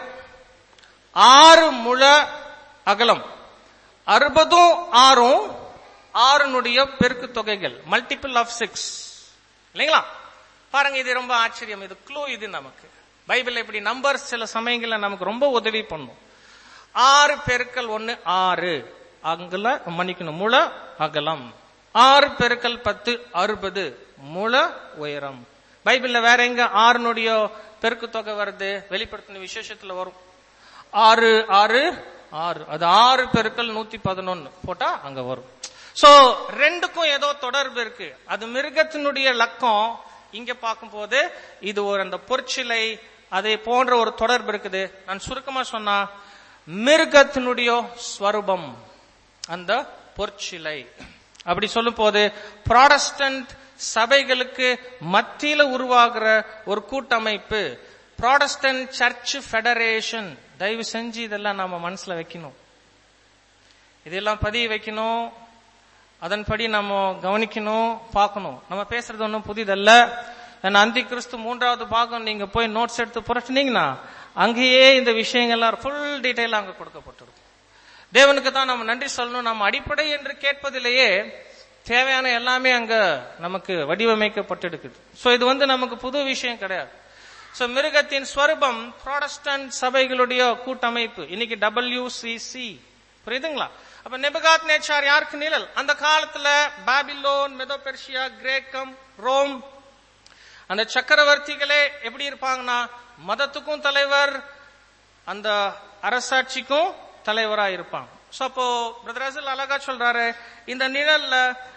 ஆறு முழ அகலம் அறுபதும் ஆறும் ஆறுனுடைய பெருக்கு தொகைகள் மல்டிபிள் ஆஃப் சிக்ஸ் இல்லைங்களா பாருங்க இது ரொம்ப ஆச்சரியம் இது க்ளூ இது நமக்கு பைபிள் இப்படி நம்பர் சில சமயங்கள்ல நமக்கு ரொம்ப உதவி பண்ணும் ஆறு பெருக்கல் ஒன்னு ஆறு அங்குல மன்னிக்கணும் முழ அகலம் ஆறு பெருக்கல் பத்து அறுபது முழ உயரம் பைபிள்ல வேற எங்க ஆறுனுடைய பெருக்கு தொகை வருது வெளிப்படுத்தின விசேஷத்துல வரும் ஆறு ஆறு ஆறு அது ஆறு பெருக்கல் நூத்தி பதினொன்னு போட்டா அங்க வரும் சோ ரெண்டுக்கும் ஏதோ தொடர்பு இருக்கு அது மிருகத்தினுடைய லக்கம் இங்க பார்க்கும்போது இது ஒரு அந்த பொற்சிலை அதை போன்ற ஒரு தொடர்பு இருக்குது நான் சுருக்கமா சொன்னா மிருகத்தினுடைய ஸ்வரூபம் அந்த பொற்சிலை அப்படி சொல்லும் போது ப்ராடஸ்டன்ட் சபைகளுக்கு மத்தியில உருவாகிற ஒரு கூட்டமைப்பு ப்ராடஸ்டன்ட் சர்ச் ஃபெடரேஷன் தயவு செஞ்சு இதெல்லாம் நாம மனசுல வைக்கணும் இதெல்லாம் பதிய வைக்கணும் அதன்படி நம்ம கவனிக்கணும் பார்க்கணும் நம்ம பேசுறது ஒன்றும் புதிதல்ல ஏன்னா அந்தி கிறிஸ்து மூன்றாவது பாகம் நீங்க போய் நோட்ஸ் எடுத்து புரட்டினீங்கன்னா அங்கேயே இந்த விஷயங்கள்லாம் ஃபுல் டீட்டெயில் அங்க கொடுக்கப்பட்டிருக்கும் தேவனுக்கு தான் நம்ம நன்றி சொல்லணும் நம்ம அடிப்படை என்று கேட்பதிலேயே தேவையான எல்லாமே அங்க நமக்கு வடிவமைக்கப்பட்டிருக்குது சோ இது வந்து நமக்கு புது விஷயம் கிடையாது சோ மிருகத்தின் ஸ்வரூபம் ப்ராடஸ்டன்ட் சபைகளுடைய கூட்டமைப்பு இன்னைக்கு டபிள்யூசிசி புரியுதுங்களா அப்ப நெபகாத் நேச்சார் யாருக்கு நிழல் அந்த காலத்துல பாபிலோன் மெதோபெர்ஷியா கிரேக்கம் ரோம் அந்த சக்கரவர்த்திகளே எப்படி இருப்பாங்கன்னா மதத்துக்கும் தலைவர் அந்த அரசாட்சிக்கும் தலைவரா இருப்பாங்க சோ அப்போ பிரதர் அசல் அழகா சொல்றாரு இந்த நிழல்ல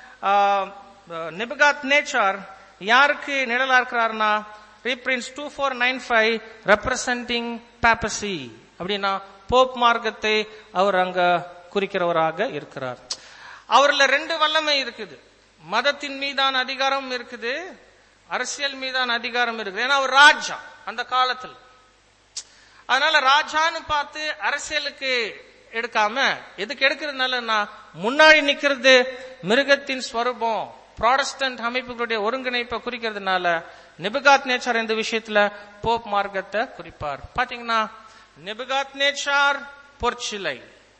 நெபுகாத் நேச்சர் யாருக்கு நிழலா இருக்கிறாருன்னா reference two four nine five representing papacy அப்படின்னா போப் மார்க்கத்தை அவர் அங்க குறிக்கிறவராக இருக்கிறார் அவர்ல ரெண்டு வல்லமை இருக்குது மதத்தின் மீதான அதிகாரம் இருக்குது அரசியல் மீதான அதிகாரம் இருக்குது ஏன்னா அவர் ராஜா அந்த காலத்தில் அதனால ராஜான்னு பார்த்து அரசியலுக்கு எடுக்காம எதுக்கு எடுக்கிறதுனால முன்னாடி நிக்கிறது மிருகத்தின் ஸ்வரூபம் ப்ராடஸ்டன்ட் அமைப்புகளுடைய ஒருங்கிணைப்பை குறிக்கிறதுனால நிபுகாத் நேச்சார் இந்த விஷயத்துல போப் மார்க்கத்தை குறிப்பார் பாத்தீங்கன்னா நிபுகாத் நேச்சார் பொற்சிலை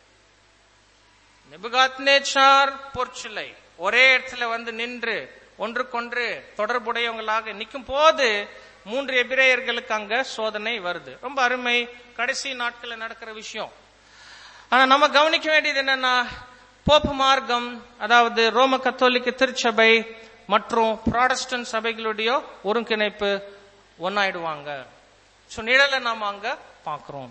நிபுகாத் நேச்சார் பொற்சிலை ஒரே இடத்துல வந்து நின்று ஒன்றுக்கொன்று தொடர்புடையவங்களாக நிற்கும் போது மூன்று எபிரேயர்களுக்கு அங்க சோதனை வருது ரொம்ப அருமை கடைசி நாட்களில் நடக்கிற விஷயம் ஆனா நம்ம கவனிக்க வேண்டியது என்னன்னா போப்பு மார்க்கம் அதாவது ரோம கத்தோலிக்க திருச்சபை மற்றும் ப்ராடஸ்டன்ட் சபைகளுடைய ஒருங்கிணைப்பு ஒன்னாயிடுவாங்க சோ நிழலை நாம அங்க பாக்குறோம்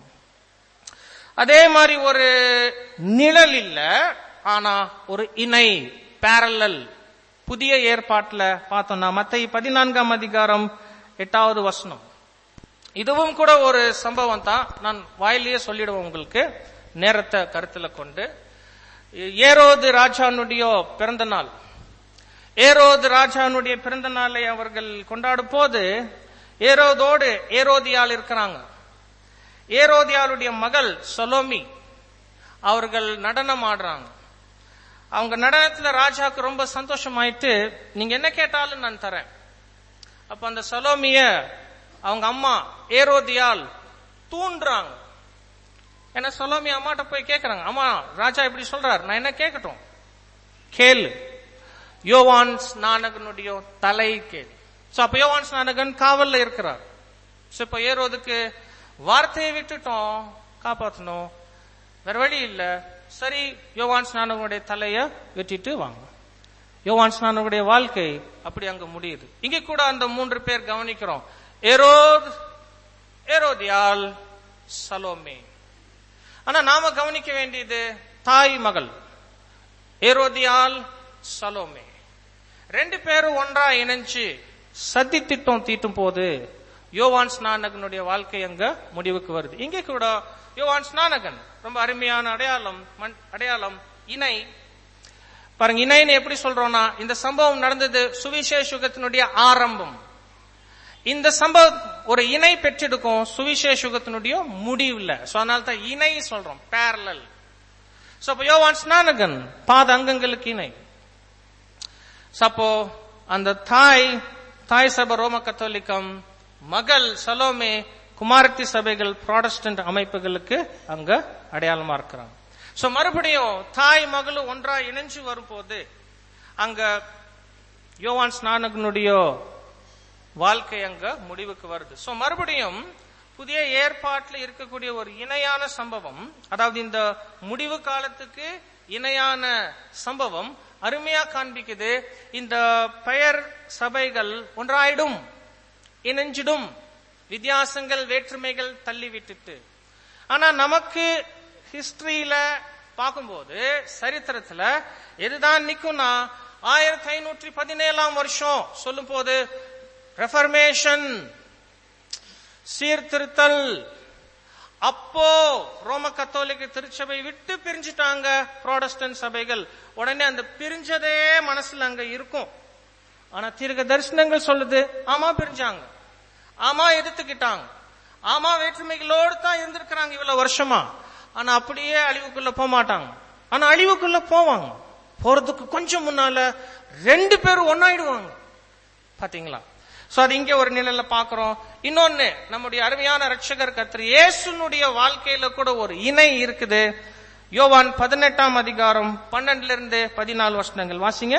அதே மாதிரி ஒரு நிழல் இல்ல ஆனா ஒரு இணை பேரலல் புதிய ஏற்பாட்டுல பார்த்தோம்னா மத்திய பதினான்காம் அதிகாரம் எட்டாவது வசனம் இதுவும் கூட ஒரு சம்பவம் தான் நான் வாயிலேயே சொல்லிடுவேன் உங்களுக்கு நேரத்தை கருத்துல கொண்டு ஏரோது ராஜானுடைய பிறந்த நாள் ஏரோது ராஜானுடைய பிறந்த நாளை அவர்கள் கொண்டாடும் போது ஏரோதோடு ஏரோதியால் இருக்கிறாங்க ஏரோதியாளுடைய மகள் சொலோமி அவர்கள் நடனம் ஆடுறாங்க அவங்க நடனத்துல ராஜாக்கு ரொம்ப சந்தோஷமாயிட்டு நீங்க என்ன கேட்டாலும் நான் தரேன் அப்ப அந்த சலோமிய அவங்க அம்மா ஏரோதியால் தூண்டுறாங்க ஏன்னா சலோமி அம்மாட்ட போய் கேக்குறாங்க அம்மா ராஜா இப்படி சொல்றார் நான் என்ன கேட்கட்டும் கேளு யோவான் ஸ்நானகனுடைய தலை கேளு சோ அப்ப யோவான் ஸ்நானகன் காவல்ல இருக்கிறார் சோ இப்ப ஏரோதுக்கு வார்த்தையை விட்டுட்டோம் காப்பாத்தணும் வேற வழி இல்ல சரி யோவான் ஸ்நானகனுடைய தலைய வெட்டிட்டு வாங்க யோவான் ஸ்நானகனுடைய வாழ்க்கை அப்படி அங்க முடியுது இங்க கூட அந்த மூன்று பேர் கவனிக்கிறோம் ஏரோத் ஏரோதியால் சலோமே ஆனா நாம கவனிக்க வேண்டியது தாய் மகள் ஏரோதியால் சலோமே ரெண்டு பேரும் ஒன்றா இணைஞ்சு சதி திட்டம் தீட்டும் போது யோவான் ஸ்நானகனுடைய வாழ்க்கை அங்க முடிவுக்கு வருது இங்கே கூட யோவான் ஸ்நானகன் ரொம்ப அருமையான அடையாளம் அடையாளம் இணை பாருங்க இணைன்னு எப்படி சொல்றோம்னா இந்த சம்பவம் நடந்தது சுவிசேஷ யுகத்தினுடைய ஆரம்பம் இந்த சம்பவம் ஒரு இணை பெற்றெடுக்கும் சுவிசேஷ யுகத்தினுடைய முடிவுல சோ அதனால தான் இணை சொல்றோம் பேரலல் சோ அப்போ யோவான் ஸ்நானகன் பாத அங்கங்களுக்கு இணை அப்போ அந்த தாய் தாய் சபை ரோம கத்தோலிக்கம் மகள் சலோமே குமாரத்தி சபைகள் ப்ராடஸ்டன்ட் அமைப்புகளுக்கு அங்க அடையாளமா இருக்கிறாங்க சோ மறுபடியும் தாய் மகளும் ஒன்றா இணைஞ்சு வரும்போது அங்க யோவான் ஸ்நானகனுடைய வாழ்க்கை அங்க முடிவுக்கு வருது சோ மறுபடியும் புதிய ஏற்பாட்டில் இருக்கக்கூடிய ஒரு இணையான சம்பவம் அதாவது இந்த முடிவு காலத்துக்கு இணையான சம்பவம் அருமையா காண்பிக்குது இந்த பெயர் சபைகள் ஒன்றாயிடும் இணைஞ்சிடும் வித்தியாசங்கள் வேற்றுமைகள் தள்ளி விட்டுட்டு ஆனா நமக்கு ஹிஸ்டரியில பார்க்கும்போது சரித்திரத்துல எதுதான் நிக்கும்னா ஆயிரத்தி ஐநூற்றி பதினேழாம் வருஷம் சொல்லும் போது ரெஃபர்மேஷன் சீர்திருத்தல் அப்போ ரோம கத்தோலிக்க திருச்சபை விட்டு பிரிஞ்சுட்டாங்க ப்ராடஸ்டன்ட் சபைகள் உடனே அந்த பிரிஞ்சதே மனசுல அங்க இருக்கும் ஆனா தீர்க்க தரிசனங்கள் சொல்லுது ஆமா பிரிஞ்சாங்க ஆமா எதிர்த்துக்கிட்டாங்க ஆமா வேற்றுமைகளோடு தான் இருந்திருக்கிறாங்க இவ்வளவு வருஷமா ஆனா அப்படியே அழிவுக்குள்ள போக மாட்டாங்க ஆனா அழிவுக்குள்ள போவாங்க போறதுக்கு கொஞ்சம் முன்னால ரெண்டு பேரும் ஒன்னாயிடுவாங்க பாத்தீங்களா சோ அது இங்க ஒரு நிலையில பாக்குறோம் இன்னொன்னு நம்முடைய அருமையான ரட்சகர் கத்திரி இயேசுனுடைய வாழ்க்கையில கூட ஒரு இணை இருக்குது யோவான் பதினெட்டாம் அதிகாரம் பன்னெண்டுல இருந்து பதினாலு வருஷங்கள் வாசிங்க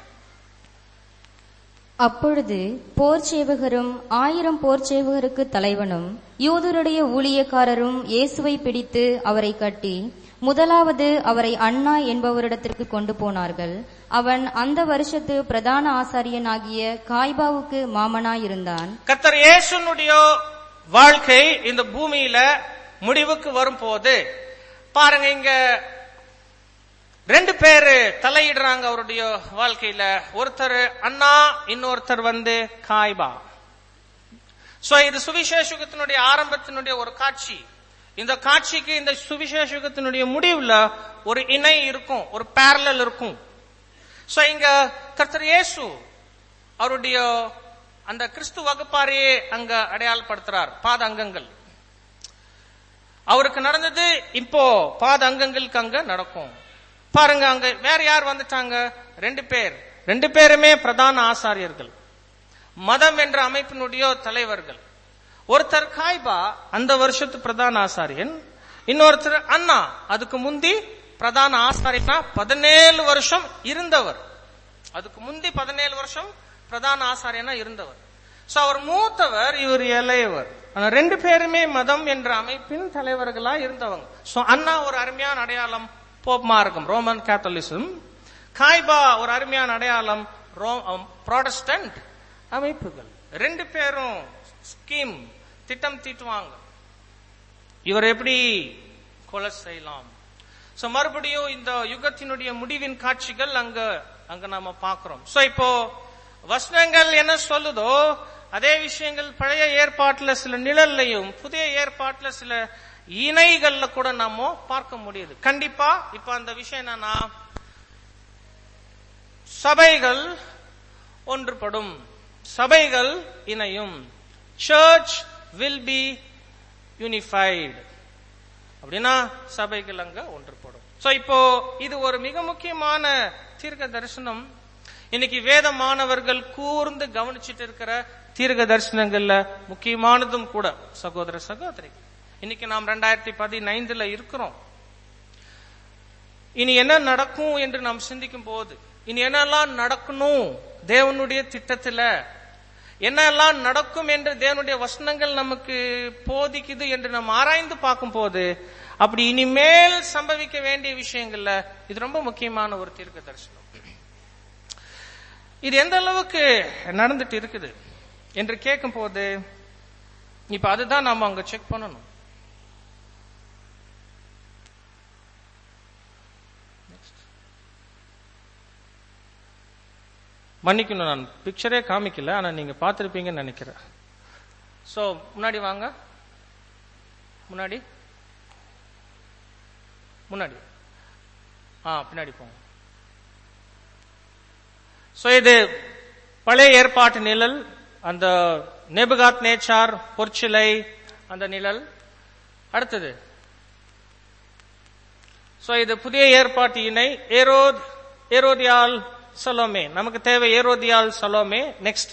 அப்பொழுது போர் சேவகரும் ஆயிரம் போர் சேவகருக்கு தலைவனும் யூதருடைய ஊழியக்காரரும் இயேசுவை பிடித்து அவரை கட்டி முதலாவது அவரை அண்ணா என்பவரிடத்திற்கு கொண்டு போனார்கள் அவன் அந்த வருஷத்து பிரதான ஆசாரியனாகிய காய்பாவுக்கு மாமனாயிருந்தான் கத்தர் இயேசுனுடைய வாழ்க்கை இந்த பூமியில முடிவுக்கு வரும்போது பாருங்க இங்க ரெண்டு பேரு தலையிடுறாங்க அவருடைய வாழ்க்கையில ஒருத்தர் அண்ணா இன்னொருத்தர் வந்து காய்பா சோ இது சுவிசேஷகத்தினுடைய ஆரம்பத்தினுடைய ஒரு காட்சி இந்த காட்சிக்கு இந்த சுவிசேஷ யுகத்தினுடைய முடிவுல ஒரு இணை இருக்கும் ஒரு பேரலல் இருக்கும் சோ இங்க கர்த்தர் இயேசு அவருடைய அந்த கிறிஸ்து வகுப்பாரையே அங்க அடையாளப்படுத்துறார் பாத அங்கங்கள் அவருக்கு நடந்தது இப்போ பாத அங்கங்களுக்கு அங்க நடக்கும் பாருங்க அங்க வேற யார் வந்துட்டாங்க ரெண்டு பேர் ரெண்டு பேருமே பிரதான ஆசாரியர்கள் மதம் என்ற அமைப்பினுடைய தலைவர்கள் ஒருத்தர் காய்பா அந்த வருஷத்து பிரதான ஆசாரியன் இன்னொருத்தர் அண்ணா அதுக்கு முந்தி பிரதான ஆசாரியனா பதினேழு வருஷம் இருந்தவர் அதுக்கு முந்தி பதினேழு வருஷம் பிரதான ஆசாரியனா இருந்தவர் சோ அவர் மூத்தவர் இவர் இளையவர் ஆனா ரெண்டு பேருமே மதம் என்ற அமைப்பின் தலைவர்களா இருந்தவங்க சோ அண்ணா ஒரு அருமையான அடையாளம் போப் மார்க்கம் ரோமன் கேத்தலிசம் காய்பா ஒரு அருமையான அடையாளம் ப்ராடஸ்டன்ட் அமைப்புகள் ரெண்டு பேரும் ஸ்கீம் திட்டம் தீட்டுவாங்க இவர் எப்படி கொலை செய்யலாம் சோ மறுபடியும் இந்த யுகத்தினுடைய முடிவின் காட்சிகள் அங்க அங்க நாம பாக்குறோம் சோ இப்போ வசனங்கள் என்ன சொல்லுதோ அதே விஷயங்கள் பழைய ஏற்பாட்டுல சில நிழல்லையும் புதிய ஏற்பாட்டுல சில இணைகள்ல கூட நாம பார்க்க முடியுது கண்டிப்பா இப்ப அந்த விஷயம் என்னன்னா சபைகள் ஒன்றுபடும் சபைகள் இணையும் சர்ச் வில் பி யூனிஃபைடு அப்படின்னா சபைகள் அங்க ஒன்றுபடும் சோ இப்போ இது ஒரு மிக முக்கியமான தீர்க்க தரிசனம் இன்னைக்கு வேத மாணவர்கள் கூர்ந்து கவனிச்சிட்டு இருக்கிற தீர்க்க தரிசனங்கள்ல முக்கியமானதும் கூட சகோதர சகோதரி இன்னைக்கு நாம் ரெண்டாயிரத்தி பதினைந்துல இருக்கிறோம் இனி என்ன நடக்கும் என்று நாம் சிந்திக்கும் போது இனி என்னெல்லாம் நடக்கணும் தேவனுடைய திட்டத்துல என்னெல்லாம் நடக்கும் என்று தேவனுடைய வசனங்கள் நமக்கு போதிக்குது என்று நாம் ஆராய்ந்து பார்க்கும் போது அப்படி இனிமேல் சம்பவிக்க வேண்டிய விஷயங்கள்ல இது ரொம்ப முக்கியமான ஒரு தீர்க்க தரிசனம் இது எந்த அளவுக்கு நடந்துட்டு இருக்குது என்று கேட்கும் போது இப்ப அதுதான் நாம அங்க செக் பண்ணணும் மன்னிக்கணும் நான் பிக்சரே காமிக்கல ஆனா நீங்க பார்த்திருப்பீங்கன்னு நினைக்கிறேன் சோ முன்னாடி வாங்க முன்னாடி முன்னாடி ஆ பின்னாடி போங்க சோ இது பழைய ஏற்பாட்டு நிழல் அந்த நெபுகாத் நேச்சார் பொற்சிலை அந்த நிழல் அடுத்தது சோ இது புதிய ஏற்பாட்டு இணை ஏரோத் ஏரோதியால் சலோமே நமக்கு தேவை ஏரோதியால் சலோமே நெக்ஸ்ட்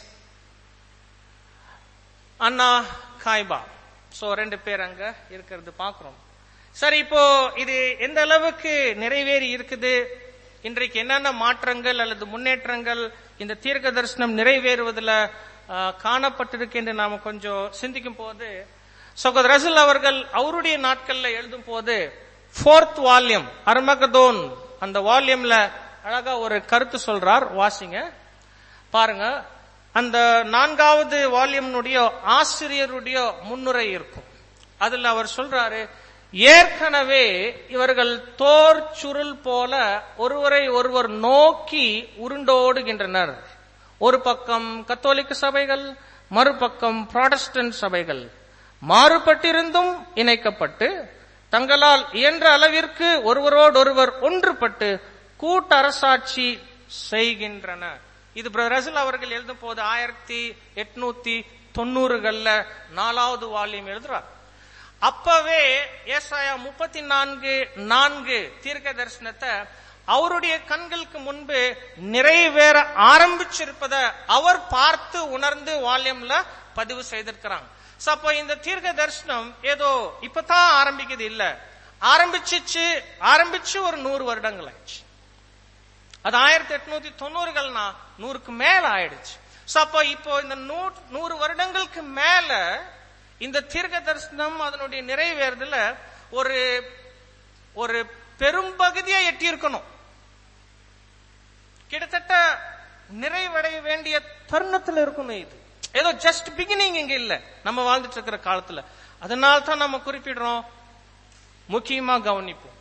அண்ணா காய்பா சோ ரெண்டு பேர் அங்க இருக்கிறது பாக்குறோம் சரி இப்போ இது எந்த அளவுக்கு நிறைவேறி இருக்குது இன்றைக்கு என்னென்ன மாற்றங்கள் அல்லது முன்னேற்றங்கள் இந்த தீர்க்க தரிசனம் நிறைவேறுவதில் காணப்பட்டிருக்கு என்று நாம கொஞ்சம் சிந்திக்கும் போது சகோதர ரசல் அவர்கள் அவருடைய நாட்கள்ல எழுதும் போது ஃபோர்த் வால்யூம் அர்மகதோன் அந்த வால்யூம்ல அழகா ஒரு கருத்து சொல்றார் வாசிங்க பாருங்க அந்த நான்காவது வால்யூம்னுடைய ஆசிரியருடைய முன்னுரை இருக்கும் அதுல அவர் சொல்றாரு ஏற்கனவே இவர்கள் தோர் சுருள் போல ஒருவரை ஒருவர் நோக்கி உருண்டோடுகின்றனர் ஒரு பக்கம் கத்தோலிக்க சபைகள் மறுபக்கம் புராட்டஸ்டன்ட் சபைகள் மாறுபட்டிருந்தும் இணைக்கப்பட்டு தங்களால் இயன்ற அளவிற்கு ஒருவரோடொருவர் ஒன்றுபட்டு கூட்டரசாட்சி செய்கின்றன இது ரசல் அவர்கள் எழுதும் போது ஆயிரத்தி எட்நூத்தி தொண்ணூறுகள்ல நாலாவது வால்யூம் எழுதுறார் அப்பவே ஏசாயா முப்பத்தி நான்கு நான்கு தீர்க்க தரிசனத்தை அவருடைய கண்களுக்கு முன்பு நிறைவேற ஆரம்பிச்சிருப்பத அவர் பார்த்து உணர்ந்து வால்யூம்ல பதிவு செய்திருக்கிறாங்க அப்போ இந்த தீர்க்க தரிசனம் ஏதோ இப்பதான் ஆரம்பிக்குது இல்ல ஆரம்பிச்சிச்சு ஆரம்பிச்சு ஒரு நூறு வருடங்கள் ஆயிடுச்சு அது ஆயிரத்தி எட்நூத்தி தொண்ணூறுகள்னா நூறுக்கு மேல ஆயிடுச்சு அப்போ இப்போ இந்த நூறு வருடங்களுக்கு மேல இந்த தீர்க்க தரிசனம் அதனுடைய நிறைவேறுதல ஒரு ஒரு பெரும்பகுதியை எட்டி இருக்கணும் கிட்டத்தட்ட நிறைவடைய வேண்டிய தருணத்துல இருக்கணும் இது ஏதோ ஜஸ்ட் பிகினிங் இங்க இல்ல நம்ம வாழ்ந்துட்டு இருக்கிற காலத்துல அதனால தான் நம்ம குறிப்பிடுறோம் முக்கியமா கவனிப்போம்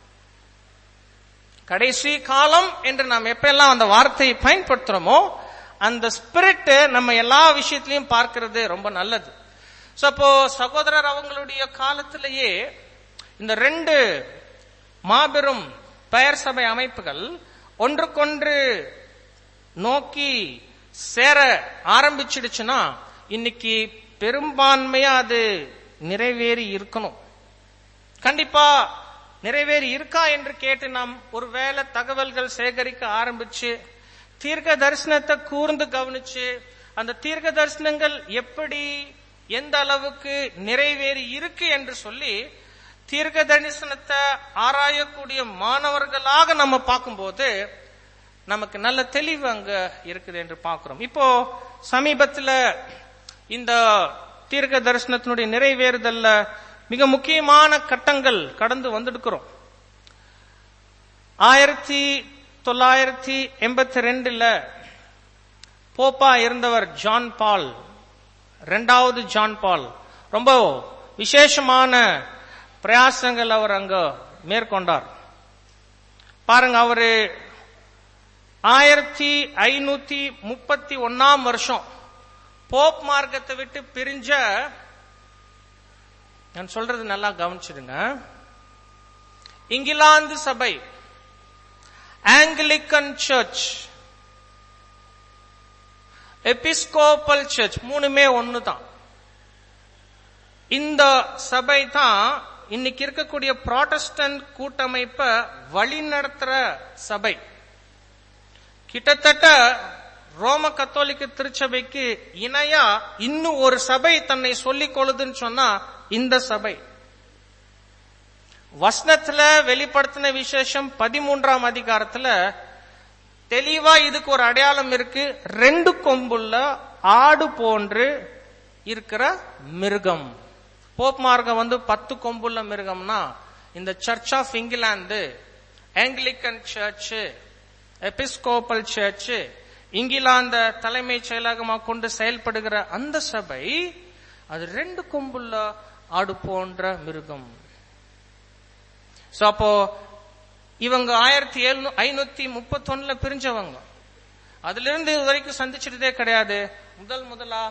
கடைசி காலம் என்று நாம் எப்பெல்லாம் அந்த வார்த்தையை பயன்படுத்துறோமோ அந்த ஸ்பிரிட் நம்ம எல்லா விஷயத்திலையும் பார்க்கிறது ரொம்ப நல்லது சோ அப்போ சகோதரர் அவங்களுடைய காலத்திலேயே இந்த ரெண்டு மாபெரும் பெயர் சபை அமைப்புகள் ஒன்றுக்கொன்று நோக்கி சேர ஆரம்பிச்சிடுச்சுன்னா இன்னைக்கு பெரும்பான்மையா அது நிறைவேறி இருக்கணும் கண்டிப்பா நிறைவேறி இருக்கா என்று கேட்டு நாம் ஒருவேளை தகவல்கள் சேகரிக்க ஆரம்பிச்சு தீர்க்க தரிசனத்தை கூர்ந்து கவனிச்சு அந்த தீர்க்க தரிசனங்கள் எப்படி எந்த அளவுக்கு நிறைவேறி இருக்கு என்று சொல்லி தீர்க்க தரிசனத்தை ஆராயக்கூடிய மாணவர்களாக நம்ம பார்க்கும்போது நமக்கு நல்ல தெளிவு அங்க இருக்குது என்று பார்க்கிறோம் இப்போ சமீபத்துல இந்த தீர்க்க தரிசனத்தினுடைய நிறைவேறுதல்ல மிக முக்கியமான கட்டங்கள் கடந்து வந்திருக்கிறோம் ஆயிரத்தி தொள்ளாயிரத்தி எண்பத்தி ரெண்டுல போப்பா இருந்தவர் ஜான் பால் ரெண்டாவது ஜான் பால் ரொம்ப விசேஷமான பிரயாசங்கள் அவர் அங்க மேற்கொண்டார் பாருங்க அவரு ஆயிரத்தி ஐநூத்தி முப்பத்தி ஒன்னாம் வருஷம் போப் மார்க்கத்தை விட்டு பிரிஞ்ச நான் சொல்றது நல்லா கவனிச்சிடுங்க இங்கிலாந்து சபை ஆங்கிலிக்கன் சர்ச் எபிஸ்கோப்பல் சர்ச் மூணுமே ஒண்ணுதான் இந்த சபை தான் இன்னைக்கு இருக்கக்கூடிய ப்ராட்டஸ்டன்ட் கூட்டமைப்பை வழிநடத்துற சபை கிட்டத்தட்ட ரோம கத்தோலிக்க திருச்சபைக்கு இணையா இன்னும் ஒரு சபை தன்னை சொல்லிக் கொள்ளுதுன்னு சொன்னா இந்த சபை வசனத்துல வெளிப்படுத்தின விசேஷம் பதிமூன்றாம் அதிகாரத்துல தெளிவா இதுக்கு ஒரு அடையாளம் இருக்கு ரெண்டு கொம்புள்ள ஆடு போன்று இருக்கிற மிருகம் போப் மார்க்கம் வந்து பத்து கொம்புள்ள மிருகம்னா இந்த church of England Anglican church Episcopal church இங்கிலாந்த தலைமை செயலகமாக கொண்டு செயல்படுகிற அந்த சபை அது ரெண்டு கொம்புள்ள ஆடு போன்ற மிருகம் சோ அப்போ இவங்க ஆயிரத்தி எழுநூ ஐநூத்தி முப்பத்தொன்னுல பிரிஞ்சவங்க அதுல இருந்து இது வரைக்கும் சந்திச்சிட்டதே கிடையாது முதல் முதலா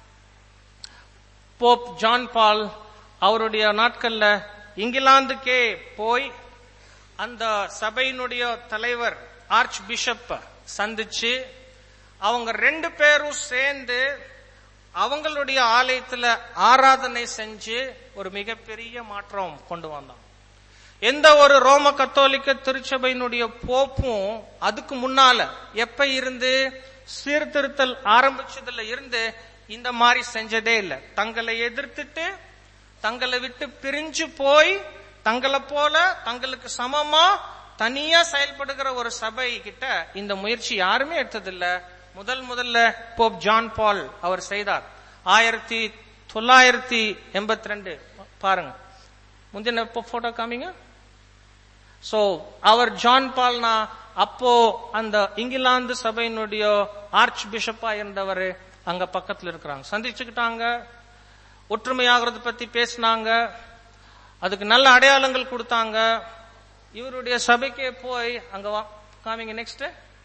போப் ஜான் பால் அவருடைய நாட்கள்ல இங்கிலாந்துக்கே போய் அந்த சபையினுடைய தலைவர் ஆர்ச் பிஷப் சந்திச்சு அவங்க ரெண்டு பேரும் சேர்ந்து அவங்களுடைய ஆலயத்துல ஆராதனை செஞ்சு ஒரு மிகப்பெரிய மாற்றம் கொண்டு வந்தாங்க எந்த ஒரு ரோம கத்தோலிக்க திருச்சபையினுடைய போப்பும் அதுக்கு முன்னால எப்ப இருந்து சீர்திருத்தல் ஆரம்பிச்சதுல இருந்து இந்த மாதிரி செஞ்சதே இல்லை தங்களை எதிர்த்துட்டு தங்களை விட்டு பிரிஞ்சு போய் தங்களை போல தங்களுக்கு சமமா தனியா செயல்படுகிற ஒரு சபை கிட்ட இந்த முயற்சி யாருமே எடுத்ததில்ல முதல் முதல்ல போப் ஜான் பால் அவர் செய்தார் ஆயிரத்தி தொள்ளாயிரத்தி எண்பத்தி ரெண்டு பாருங்க முந்தின போட்டோ காமிங்க சோ அவர் ஜான் பால்னா அப்போ அந்த இங்கிலாந்து சபையினுடைய ஆர்ச் பிஷப்பா இருந்தவர் அங்க பக்கத்துல இருக்கிறாங்க சந்திச்சுக்கிட்டாங்க ஒற்றுமையாகிறது பத்தி பேசினாங்க அதுக்கு நல்ல அடையாளங்கள் கொடுத்தாங்க இவருடைய சபைக்கே போய் அங்க வா காமிங்க நெக்ஸ்ட்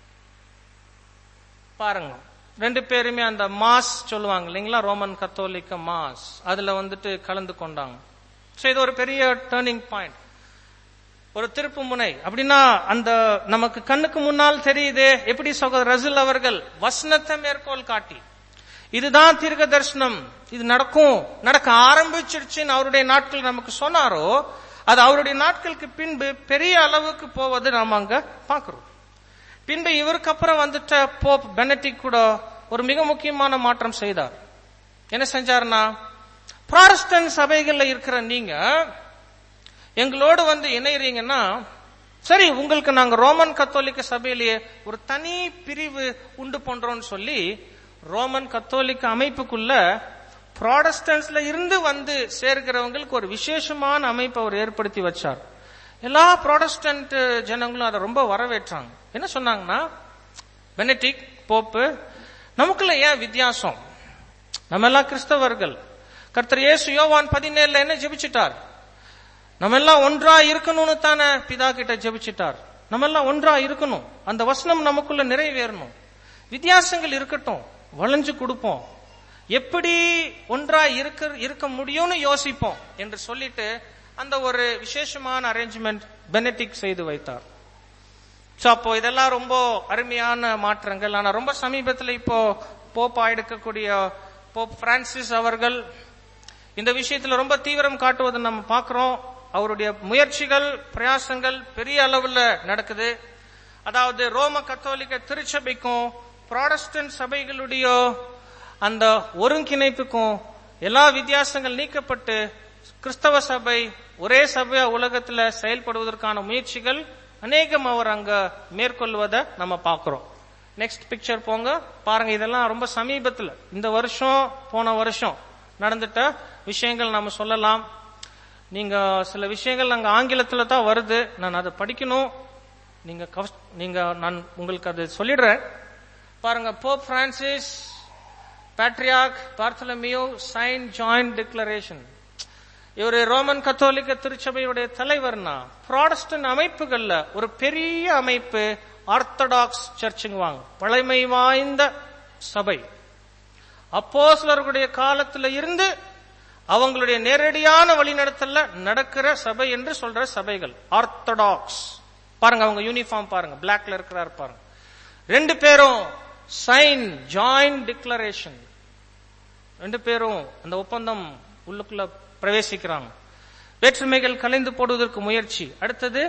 பாருங்க ரெண்டு பேருமே அந்த மாஸ் சொல்லுவாங்க இல்லைங்களா ரோமன் கத்தோலிக்க மாஸ் அதுல வந்துட்டு கலந்து கொண்டாங்க சோ இது ஒரு பெரிய டேர்னிங் பாயிண்ட் ஒரு திருப்பு முனை அப்படின்னா அந்த நமக்கு கண்ணுக்கு முன்னால் தெரியுது எப்படி சகோதரர் ரசில் அவர்கள் வசனத்தை மேற்கோள் காட்டி இதுதான் தீர்க்க தரிசனம் இது நடக்கும் நடக்க ஆரம்பிச்சிருச்சுன்னு அவருடைய நாட்கள் நமக்கு சொன்னாரோ அது அவருடைய நாட்களுக்கு பின்பு பெரிய அளவுக்கு போவது நாம அங்க பாக்குறோம் பின்பு இவருக்கு அப்புறம் வந்துட்ட போப் பெனடிக் கூட ஒரு மிக முக்கியமான மாற்றம் செய்தார் என்ன செஞ்சாருன்னா ப்ராரஸ்டன் சபைகள்ல இருக்கிற நீங்க எங்களோடு வந்து இணையறீங்கன்னா சரி உங்களுக்கு நாங்க ரோமன் கத்தோலிக்க சபையிலேயே ஒரு தனி பிரிவு உண்டு பண்றோம்னு சொல்லி ரோமன் கத்தோலிக்க அமைப்புக்குள்ள ப்ராடஸ்டன்ஸ்ல இருந்து வந்து சேர்க்கிறவங்களுக்கு ஒரு விசேஷமான அமைப்பு அவர் ஏற்படுத்தி வச்சார் எல்லா ப்ராடஸ்டன்ட் ஜனங்களும் அதை ரொம்ப வரவேற்றாங்க என்ன சொன்னாங்கன்னா பெனடிக் போப்பு நமக்குள்ள ஏன் வித்தியாசம் நம்ம எல்லாம் கிறிஸ்தவர்கள் கர்த்தர் இயேசு யோவான் பதினேழுல என்ன ஜெபிச்சிட்டார் நம்ம எல்லாம் ஒன்றா இருக்கணும்னு தானே பிதா கிட்ட ஜெபிச்சிட்டார் நம்ம எல்லாம் ஒன்றா இருக்கணும் அந்த வசனம் நமக்குள்ள நிறைவேறணும் வித்தியாசங்கள் இருக்கட்டும் வளைஞ்சு கொடுப்போம் எப்படி ஒன்றா இருக்க இருக்க முடியும்னு யோசிப்போம் என்று சொல்லிட்டு அந்த ஒரு விசேஷமான அரேஞ்ச்மெண்ட் பெனடிக் செய்து வைத்தார் சோ அப்போ இதெல்லாம் ரொம்ப அருமையான மாற்றங்கள் ஆனா ரொம்ப சமீபத்தில் இப்போ போப்பா எடுக்கக்கூடிய போப் பிரான்சிஸ் அவர்கள் இந்த விஷயத்துல ரொம்ப தீவிரம் காட்டுவதை நம்ம பார்க்கிறோம் அவருடைய முயற்சிகள் பிரயாசங்கள் பெரிய அளவுல நடக்குது அதாவது ரோம கத்தோலிக்க திருச்சபைக்கும் ப்ராடஸ்டன்ட் சபைகளுடைய அந்த ஒருங்கிணைப்புக்கும் எல்லா வித்தியாசங்கள் நீக்கப்பட்டு கிறிஸ்தவ சபை ஒரே சபையா உலகத்துல செயல்படுவதற்கான முயற்சிகள் அநேகம் அவர் அங்க மேற்கொள்வதை நம்ம பார்க்கிறோம் நெக்ஸ்ட் பிக்சர் போங்க பாருங்க இதெல்லாம் ரொம்ப சமீபத்துல இந்த வருஷம் போன வருஷம் நடந்துட்ட விஷயங்கள் நாம சொல்லலாம் நீங்க சில விஷயங்கள் அங்க ஆங்கிலத்துல தான் வருது நான் அதை படிக்கணும் நீங்க கவ- நீங்க நான் உங்களுக்கு அது சொல்லிடுறேன் பாருங்க pope Francis Patriarch Bartholomew sign joint declaration இவர் ரோமன் கத்தோலிக்க திருச்சபையுடைய தலைவர்னா ப்ராடஸ்டன்ட் அமைப்புகள்ல ஒரு பெரிய அமைப்பு ஆர்த்தடாக்ஸ் சர்ச்சுங்க வாங்க பழமை வாய்ந்த சபை அப்போஸ்லர்களுடைய காலத்துல இருந்து அவங்களுடைய நேரடியான வழிநடத்தல நடக்கிற சபை என்று சொல்ற சபைகள் ஆர்த்தடாக்ஸ் பாருங்க அவங்க யூனிஃபார்ம் பாருங்க பிளாக்ல இருக்கிறார் பாருங்க ரெண்டு பேரும் சைன் ஜாயிண்ட் டிக்ளரேஷன் ரெண்டு பேரும் அந்த ஒப்பந்தம் உள்ளுக்குள்ள பிரவேசிக்கிறாங்க வேற்றுமைகள் கலைந்து போடுவதற்கு முயற்சி அடுத்தது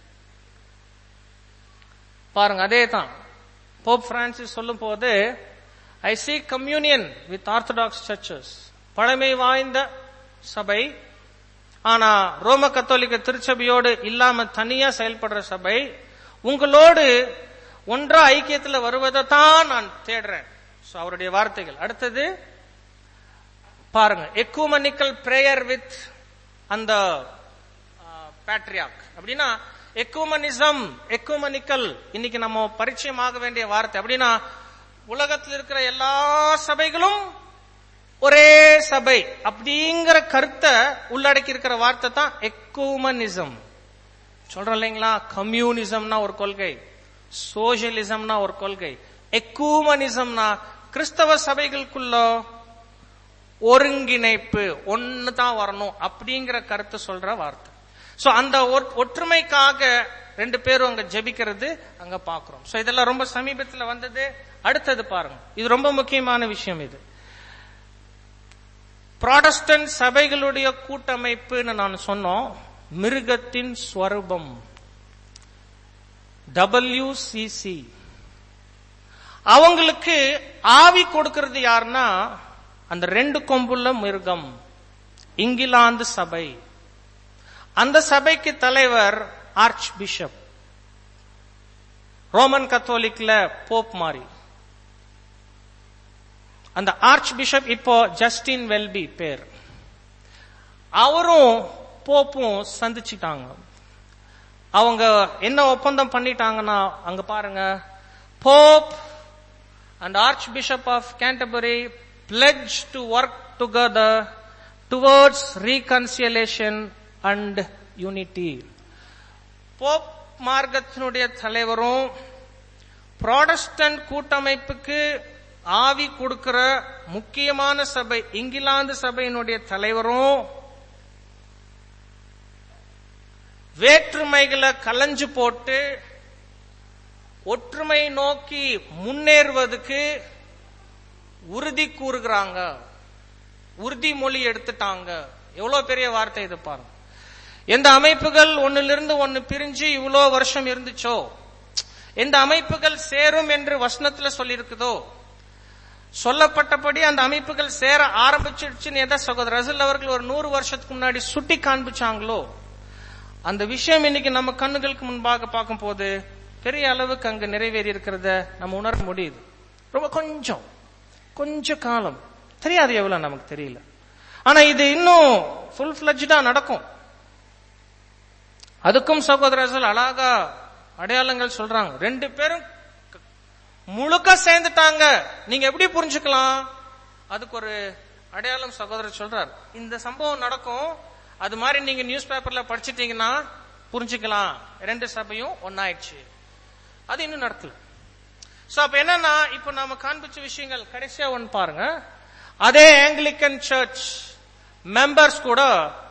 பாருங்க அதே தான் போப் பிரான்சிஸ் சொல்லும் போது I see communion with orthodox churches பழமை வாய்ந்த சபை ஆனா ரோம கத்தோலிக்க திருச்சபையோடு இல்லாம தனியா செயல்படுற சபை உங்களோடு ஒன்றா ஐக்கியத்துல வருவதை தான் நான் தேடுறேன் So, அவருடைய வார்த்தைகள் அடுத்தது பாருங்க எக்குமனிக்கல் பிரேயர் வித் அந்த பேட்ரியாக் அப்படின்னா எக்குமனிசம் எக்குமனிக்கல் இன்னைக்கு நம்ம பரிச்சயமாக வேண்டிய வார்த்தை அப்படின்னா உலகத்தில் இருக்கிற எல்லா சபைகளும் ஒரே சபை அப்படிங்கிற கருத்தை உள்ளடக்கி இருக்கிற வார்த்தை தான் எக்குமனிசம் சொல்றோம் இல்லைங்களா கம்யூனிசம்னா ஒரு கொள்கை சோசியலிசம்னா ஒரு கொள்கை எக்கூமனிசம்னா கிறிஸ்தவ சபைகளுக்குள்ள ஒருங்கிணைப்பு ஒன்னு தான் வரணும் அப்படிங்கிற கருத்து சொல்ற வார்த்தை சோ அந்த ஒற்- ஒற்றுமைக்காக ரெண்டு பேரும் அங்க ஜெபிக்கிறது அங்க பாக்குறோம் சோ இதெல்லாம் ரொம்ப சமீபத்துல வந்தது அடுத்தது பாருங்க இது ரொம்ப முக்கியமான விஷயம் இது ப்ராடஸ்டன்ட் சபைகளுடைய கூட்டமைப்புன்னு நான் சொன்னோம் மிருகத்தின் ஸ்வரூபம் டபிள்யூசிசி அவங்களுக்கு ஆவி கொடுக்கிறது யாருன்னா அந்த ரெண்டு கொம்புள்ள மிருகம் இங்கிலாந்து சபை அந்த சபைக்கு தலைவர் ஆர்ச் பிஷப் ரோமன் கத்தோலிக்ல போப் மாதிரி அந்த ஆர்ச் பிஷப் இப்போ ஜஸ்டின் வெல்பி பேர் அவரும் போப்பும் சந்திச்சிட்டாங்க அவங்க என்ன ஒப்பந்தம் பண்ணிட்டாங்கன்னா அங்க பாருங்க pope and Archbishop of Canterbury pledged to work together towards reconciliation and unity. Pope மார்க்கத்தினுடைய தலைவரும் ப்ராடஸ்டன்ட் கூட்டமைப்புக்கு ஆவி கொடுக்கிற முக்கியமான சபை இங்கிலாந்து சபையினுடைய தலைவரும் வேற்றுமைகளை கலைஞ்சு போட்டு ஒற்றுமை நோக்கி முன்னேறுவதற்கு உறுதி கூறுகிறாங்க உறுதிமொழி எடுத்துட்டாங்க எவ்வளவு பெரிய வார்த்தை இது பாருங்க எந்த அமைப்புகள் ஒன்னிலிருந்து ஒன்னு பிரிஞ்சு இவ்வளோ வருஷம் இருந்துச்சோ எந்த அமைப்புகள் சேரும் என்று வசனத்துல சொல்லியிருக்குதோ சொல்லப்பட்டபடி அந்த அமைப்புகள் சேர ஆரம்பிச்சிடுச்சுன்னு எதை சகோதரர் ரசல் அவர்கள் ஒரு நூறு வருஷத்துக்கு முன்னாடி சுட்டி காண்பிச்சாங்களோ அந்த விஷயம் இன்னைக்கு நம்ம கண்ணுகளுக்கு முன்பாக பார்க்கும் போது பெரிய அளவுக்கு அங்க நிறைவேறி இருக்கிறத நம்ம உணர முடியுது ரொம்ப கொஞ்சம் கொஞ்ச காலம் தெரியாது எவ்வளவு நமக்கு தெரியல ஆனா இது இன்னும் ஃபுல் ஃபிளஜ்டா நடக்கும் அதுக்கும் சகோதரர்கள் அழகா அடையாளங்கள் சொல்றாங்க ரெண்டு பேரும் க- முழுக்க சேர்ந்துட்டாங்க நீங்க எப்படி புரிஞ்சுக்கலாம் அதுக்கு ஒரு அடையாளம் சகோதரர் சொல்றார் இந்த சம்பவம் நடக்கும் அது மாதிரி நீங்க நியூஸ் பேப்பர்ல படிச்சிட்டீங்கன்னா புரிஞ்சுக்கலாம் ரெண்டு சபையும் ஒன்னாயிடுச்சு அது இன்னும் நடக்கல சோ அப்ப என்னன்னா இப்ப நாம காண்பிச்ச விஷயங்கள் கடைசியா ஒன்னு பாருங்க அதே ஆங்கிலிக்கன் சர்ச் மெம்பர்ஸ் கூட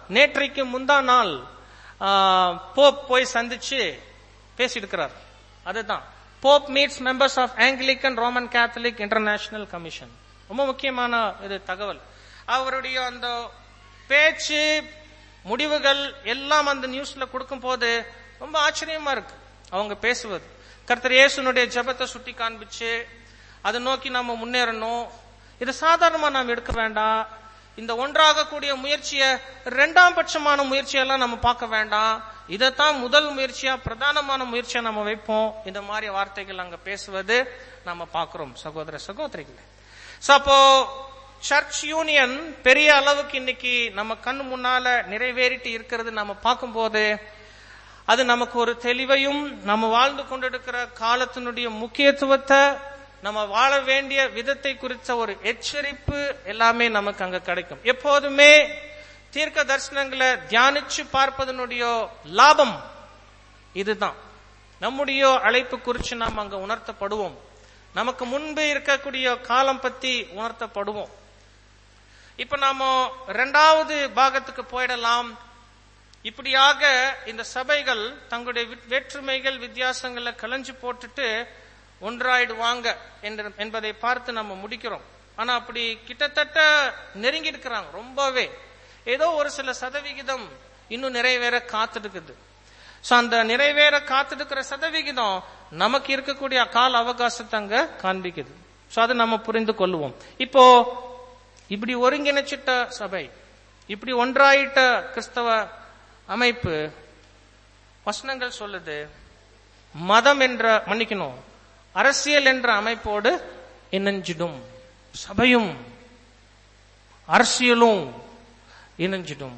நேற்றைக்கு முந்தா நாள் போப் போய் சந்திச்சு பேசியிருக்கிறார் அதுதான் pope meets members of Anglican Roman Catholic international commission ரொம்ப முக்கியமான இது தகவல் அவருடைய அந்த பேச்சு முடிவுகள் எல்லாம் அந்த நியூஸ்ல கொடுக்கும் போது ரொம்ப ஆச்சரியமா இருக்கு அவங்க பேசுவது கர்த்தர் இயேசுனுடைய ஜெபத்தை சுட்டி காண்பிச்சு அதை நோக்கி நாம முன்னேறணும் இது சாதாரணமா நாம் எடுக்க வேண்டாம் இந்த ஒன்றாக கூடிய முயற்சியை இரண்டாம் பட்சமான முயற்சியெல்லாம் நம்ம பார்க்க வேண்டாம் இதைத்தான் முதல் முயற்சியா பிரதானமான முயற்சியா நம்ம வைப்போம் இந்த மாதிரி வார்த்தைகள் அங்க பேசுவது நம்ம பார்க்கிறோம் சகோதர சகோதரிகளே So, அப்போ சர்ச் யூனியன் பெரிய அளவுக்கு இன்னைக்கு நம்ம கண் முன்னால நிறைவேறிட்டு இருக்கிறது நம்ம பார்க்கும்போது அது நமக்கு ஒரு தெளிவையும் நம்ம வாழ்ந்து கொண்டிருக்கிற காலத்தினுடைய முக்கியத்துவத்தை நம்ம வாழ வேண்டிய விதத்தை குறித்த ஒரு எச்சரிப்பு எல்லாமே நமக்கு அங்க கிடைக்கும் எப்போதுமே தீர்க்க தரிசனங்களை தியானிச்சு பார்ப்பதனுடைய லாபம் இதுதான் நம்முடைய அழைப்பு குறித்து நாம் அங்க உணர்த்தப்படுவோம் நமக்கு முன்பு இருக்கக்கூடிய காலம் பத்தி உணர்த்தப்படுவோம் இப்ப நாம இரண்டாவது பாகத்துக்கு போயிடலாம் இப்படியாக இந்த சபைகள் தங்களுடைய வி- வேற்றுமைகள் வித்தியாசங்களை களைஞ்சு போட்டுட்டு ஒன்றாயிடுவாங்க என்று- என்பதை பார்த்து நம்ம முடிக்கிறோம் ஆனா அப்படி கிட்டத்தட்ட நெருங்கி இருக்கிறாங்க ரொம்பவே ஏதோ ஒரு சில சதவிகிதம் இன்னும் நிறைவேற காத்துடுக்குது சோ அந்த நிறைவேற காத்துடுக்கிற சதவிகிதம் நமக்கு இருக்கக்கூடிய கால அவகாசத்தை அங்க காண்பிக்குது சோ அதை நம்ம புரிந்து கொள்வோம் இப்போ இப்படி ஒருங்கிணைச்சிட்ட சபை இப்படி ஒன்றாயிட்ட கிறிஸ்தவ அமைப்பு வசனங்கள் சொல்லுது மதம் என்ற மன்னிக்கணும் அரசியல் என்ற அமைப்போடு இணைஞ்சிடும் சபையும் அரசியலும் இணைஞ்சிடும்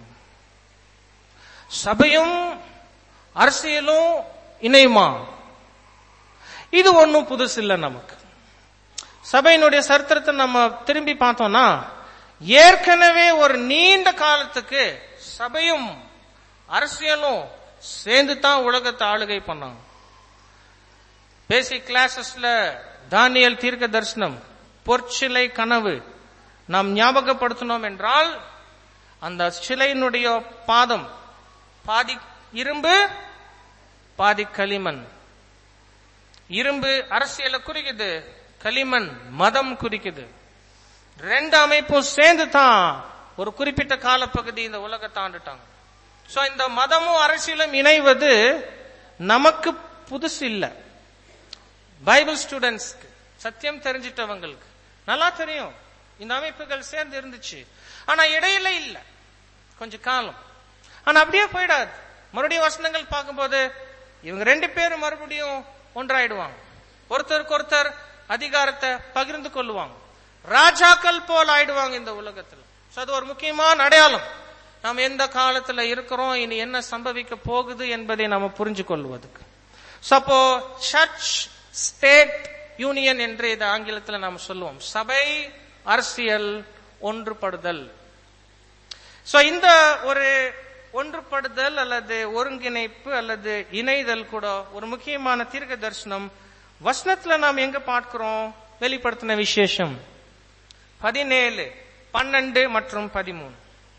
சபையும் அரசியலும் இணையுமா இது ஒன்றும் புதுசு இல்லை நமக்கு சபையினுடைய சரித்திரத்தை நம்ம திரும்பி பார்த்தோம்னா ஏற்கனவே ஒரு நீண்ட காலத்துக்கு சபையும் அரசியலும் சேர்ந்து தான் உலகத்தை ஆளுகை பண்ணாங்க பேசிக் கிளாஸஸ்ல தானியல் தீர்க்க தரிசனம் பொற்சிலை கனவு நாம் ஞாபகப்படுத்தினோம் என்றால் அந்த சிலையினுடைய பாதம் பாதி இரும்பு பாதி களிமண் இரும்பு அரசியலை குறிக்குது களிமண் மதம் குறிக்குது ரெண்டு அமைப்பும் சேர்ந்து தான் ஒரு குறிப்பிட்ட காலப்பகுதி இந்த உலகத்தை ஆண்டுட்டாங்க சோ இந்த மதமும் அரசியலும் இணைவது நமக்கு புதுசு இல்ல பைபிள் ஸ்டூடெண்ட்ஸ்க்கு சத்தியம் தெரிஞ்சிட்டவங்களுக்கு நல்லா தெரியும் இந்த அமைப்புகள் சேர்ந்து இருந்துச்சு ஆனா இடையில இல்ல கொஞ்ச காலம் ஆனா அப்படியே போயிடாது மறுபடியும் வசனங்கள் பார்க்கும்போது இவங்க ரெண்டு பேரும் மறுபடியும் ஒன்றாயிடுவாங்க ஒருத்தருக்கு ஒருத்தர் அதிகாரத்தை பகிர்ந்து கொள்ளுவாங்க ராஜாக்கள் போல் ஆயிடுவாங்க இந்த உலகத்துல So, அது ஒரு முக்கியமான அடையாளம் நாம் எந்த காலத்துல இருக்கிறோம் இனி என்ன சம்பவிக்க போகுது என்பதை நாம புரிஞ்சு கொள்வதுக்கு So, அப்போ சர்ச் ஸ்டேட் யூனியன் என்று இதை ஆங்கிலத்துல நாம் சொல்லுவோம் சபை அரசியல் ஒன்றுபடுதல் சோ இந்த ஒரு ஒன்றுபடுதல் அல்லது ஒருங்கிணைப்பு அல்லது இணைதல் கூட ஒரு முக்கியமான தீர்க்க தரிசனம் வசனத்துல நாம் எங்க பார்க்கிறோம் வெளிப்படுத்தின விசேஷம் பதினேழு பன்னெண்டு மற்றும் பதிமூணு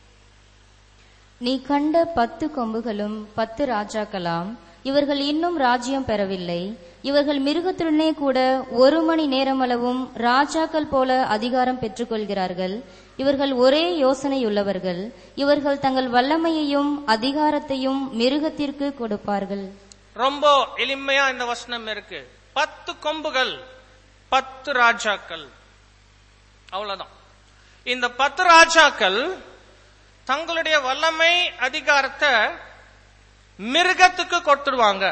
நீ கண்ட பத்து கொம்புகளும் பத்து ராஜாக்களாம் இவர்கள் இன்னும் ராஜ்யம் பெறவில்லை இவர்கள் மிருகத்துடனே கூட ஒரு மணி நேரமளவும் ராஜாக்கள் போல அதிகாரம் பெற்றுக்கொள்கிறார்கள் இவர்கள் ஒரே யோசனையுள்ளவர்கள் இவர்கள் தங்கள் வல்லமையையும் அதிகாரத்தையும் மிருகத்திற்கு கொடுப்பார்கள் ரொம்ப எளிமையா இந்த வசனம் இருக்கு பத்து கொம்புகள் பத்து ராஜாக்கள் அவ்வளவுதான் இந்த பத்து ராஜாக்கள் தங்களுடைய வல்லமை அதிகாரத்தை மிருகத்துக்கு கொடுத்துடுவாங்க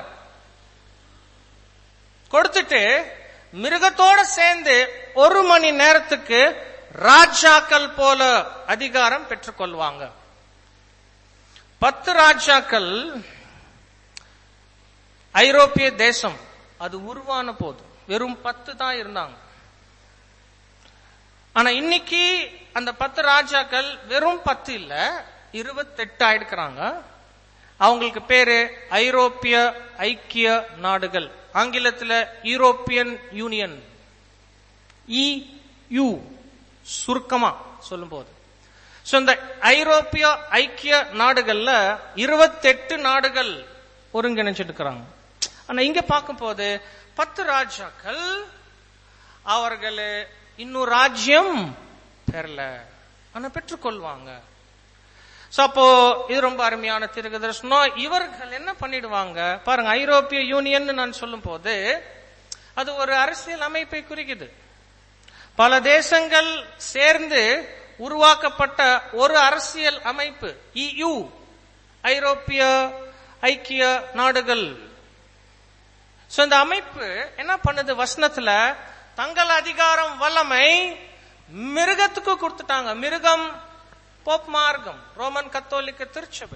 கொடுத்துட்டு மிருகத்தோட சேர்ந்து ஒரு மணி நேரத்துக்கு ராஜாக்கள் போல அதிகாரம் பெற்றுக்கொள்வாங்க பத்து ராஜாக்கள் ஐரோப்பிய தேசம் அது உருவான போது வெறும் பத்து தான் இருந்தாங்க ஆனா இன்னைக்கு அந்த பத்து ராஜாக்கள் வெறும் பத்து இல்ல இருபத்தெட்டு ஆயிடுக்கிறாங்க அவங்களுக்கு பேரு ஐரோப்பிய ஐக்கிய நாடுகள் ஆங்கிலத்துல யூரோப்பியன் யூனியன் இ யு சுருக்கமா சொல்லும்போது சோ இந்த ஐரோப்பிய ஐக்கிய நாடுகள்ல இருபத்தெட்டு நாடுகள் ஒருங்கிணைச்சிட்டு இருக்கிறாங்க ஆனா இங்க பார்க்கும்போது பத்து ராஜாக்கள் அவர்கள் இன்னும் ராஜ்யம் பெறல ஆனா பெற்றுக்கொள்வாங்க சோ அப்போ இது ரொம்ப அருமையான தீர்க்க தரிசனம் இவர்கள் என்ன பண்ணிடுவாங்க பாருங்க ஐரோப்பிய யூனியன் நான் சொல்லும் போது அது ஒரு அரசியல் அமைப்பை குறிக்குது பல தேசங்கள் சேர்ந்து உருவாக்கப்பட்ட ஒரு அரசியல் அமைப்பு இயு ஐரோப்பிய ஐக்கிய நாடுகள் சோ இந்த அமைப்பு என்ன பண்ணுது வசனத்துல தங்கள் அதிகாரம் வல்லமை மிருகத்துக்கு கொடுத்துட்டாங்க மிருகம் போப் மார்க்கம் ரோமன் கத்தோலிக்க திருச்சபை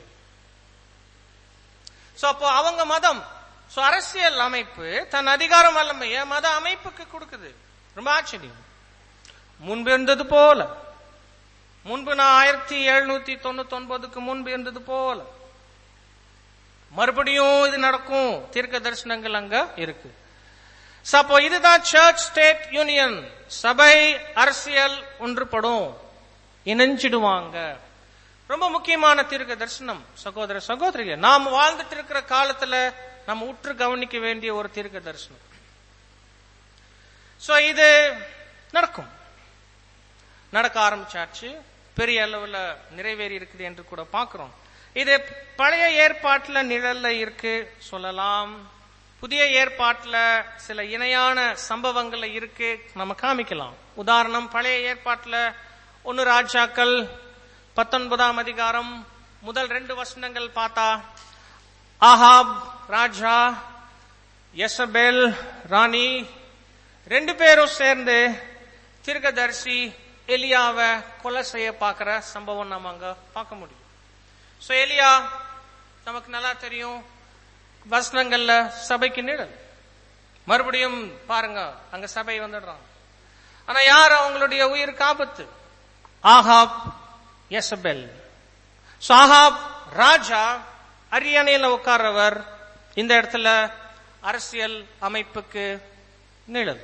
சோ அப்போ அவங்க மதம் சோ அரசியல் அமைப்பு தன் அதிகாரம் வல்லமைய மத அமைப்புக்கு கொடுக்குது ரொம்ப ஆச்சரியம் முன்பு இருந்தது போல முன்பு நான் ஆயிரத்தி எழுநூத்தி தொண்ணூத்தி ஒன்பதுக்கு முன்பு இருந்தது போல மறுபடியும் இது நடக்கும் தீர்க்க தரிசனங்கள் அங்க இருக்கு So, அப்போ இதுதான் சர்ச் ஸ்டேட் யூனியன் சபை அரசியல் ஒன்றுபடும் இணைஞ்சிடுவாங்க ரொம்ப முக்கியமான தீர்க்க தரிசனம் சகோதர சகோதரிகள் நாம் வாழ்ந்துட்டு இருக்கிற காலத்துல நம்ம உற்று கவனிக்க வேண்டிய ஒரு தீர்க்க தரிசனம் சோ இது நடக்கும் நடக்க ஆரம்பிச்சாச்சு பெரிய அளவுல நிறைவேறி இருக்குது என்று கூட பார்க்கிறோம் இது பழைய ஏற்பாட்டுல நிழல்ல இருக்கு சொல்லலாம் புதிய ஏற்பாட்டுல சில இணையான சம்பவங்கள்ல இருக்கு நம்ம காமிக்கலாம் உதாரணம் பழைய ஏற்பாட்டுல ஒன்னு ராஜாக்கள் பத்தொன்பதாம் அதிகாரம் முதல் ரெண்டு வசனங்கள் பார்த்தா ஆஹாப் ராஜா யசபேல் ராணி ரெண்டு பேரும் சேர்ந்து தீர்க்கதரிசி எலியாவை கொலை செய்ய பார்க்கிற சம்பவம் நம்ம அங்க பார்க்க முடியும் சோ எலியா நமக்கு நல்லா தெரியும் வசனங்கள்ல சபைக்கு நிழல் மறுபடியும் பாருங்க அங்க சபை வந்துடுறாங்க ஆனா யார் அவங்களுடைய உயிருக்கு ஆபத்து ஆஹாப் யசபெல் சோ ஆஹாப் ராஜா அரியணையில உட்கார்றவர் இந்த இடத்துல அரசியல் அமைப்புக்கு நிழல்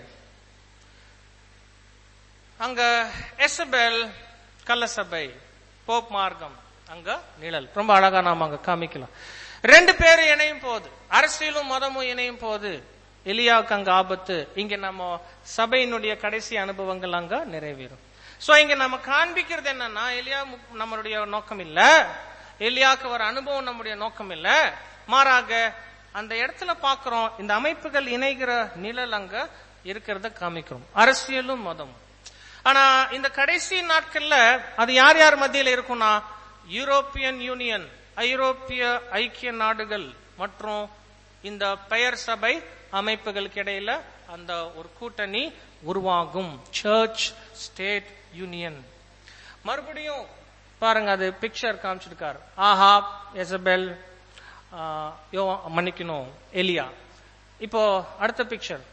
அங்க எசபெல் கள்ளசபை போப் மார்க்கம் அங்க நிழல் ரொம்ப அழகா நாம அங்க காமிக்கலாம் ரெண்டு பேரும் இணையும் போது அரசியலும் மதமும் இணையும் போது எலியாவுக்கு அங்க ஆபத்து இங்க நம்ம சபையினுடைய கடைசி அனுபவங்கள் அங்க நிறைவேறும் சோ இங்க நம்ம காண்பிக்கிறது என்னன்னா எலியா மு- நம்மளுடைய நோக்கம் இல்ல எலியாக்கு வர அனுபவம் நம்முடைய நோக்கம் இல்ல மாறாக அந்த இடத்துல பாக்குறோம் இந்த அமைப்புகள் இணைகிற நிழல் அங்க இருக்கிறத காமிக்கிறோம் அரசியலும் மதமும் ஆனா இந்த கடைசி நாட்கள்ல அது யார் யார் மத்தியில இருக்கும்னா யூரோப்பியன் யூனியன் ஐரோப்பிய ஐக்கிய நாடுகள் மற்றும் இந்த பெயர் சபை அமைப்புகளுக்கு இடையில அந்த ஒரு கூட்டணி உருவாகும் சர்ச் ஸ்டேட் யூனியன் மறுபடியும் பாருங்க அது பிக்சர் காமிச்சிருக்காரு ஆஹாப் எசபெல் ஆஹ், யோ மன்னிக்கணும் எலியா இப்போ அடுத்த பிக்சர்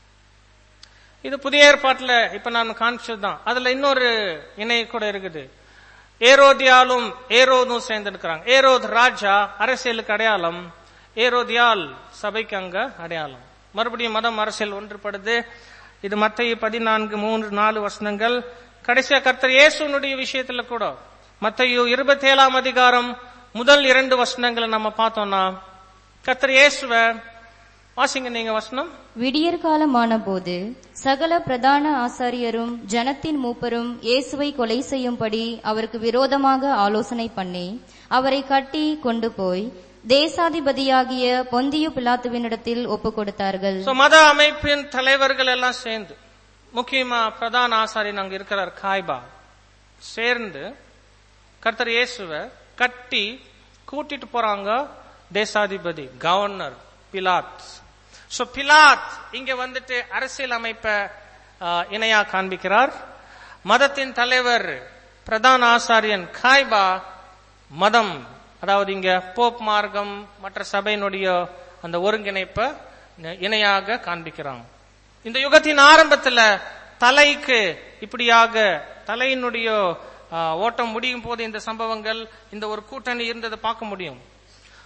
இது புதிய ஏற்பாட்டுல இப்ப நான் காமிச்சதுதான் அதுல இன்னொரு இணை கூட இருக்குது ஏரோதியாலும் ஏரோதும் சேர்ந்து இருக்கிறாங்க ஏரோத் ராஜா அரசியலுக்கு அடையாளம் ஏரோதியால் சபைக்கு அங்க அடையாளம் மறுபடியும் மதம் அரசியல் ஒன்றுபடுது இது மத்திய பதினான்கு மூன்று நாலு வசனங்கள் கடைசியா கர்த்தர் இயேசுனுடைய விஷயத்துல கூட மத்தையு இருபத்தி ஏழாம் அதிகாரம் முதல் இரண்டு வசனங்களை நம்ம பார்த்தோம்னா கர்த்தர் இயேசுவ வாசிங்க நீங்க வசனம் விடியற்காலமான போது சகல பிரதான ஆசாரியரும் ஜனத்தின் மூப்பரும் இயேசுவை கொலை செய்யும்படி அவருக்கு விரோதமாக ஆலோசனை பண்ணி அவரை கட்டி கொண்டு போய் தேசாதிபதியாகிய பொந்தியு பிலாத்துவினிடத்தில் ஒப்புக் கொடுத்தார்கள் சோ மத அமைப்பின் தலைவர்கள் எல்லாம் சேர்ந்து முக்கியமா பிரதான ஆசாரியன் அங்க இருக்கிறார் காய்பா சேர்ந்து கர்த்தர் இயேசுவ கட்டி கூட்டிட்டு போறாங்க தேசாதிபதி கவர்னர் பிலாத் சோ பிலாத் இங்க வந்துட்டு அரசியல் அமைப்பை ஆ, இணையா காண்பிக்கிறார் மதத்தின் தலைவர் பிரதான ஆசாரியன் காய்பா மதம் அதாவது இங்க போப் மார்க்கம் மற்ற சபையினுடைய அந்த ஒருங்கிணைப்பை இணையாக காண்பிக்கிறாங்க இந்த யுகத்தின் ஆரம்பத்துல தலைக்கு இப்படியாக தலையினுடைய ஆ, ஓட்டம் முடியும் போது இந்த சம்பவங்கள் இந்த ஒரு கூட்டணி இருந்ததை பார்க்க முடியும்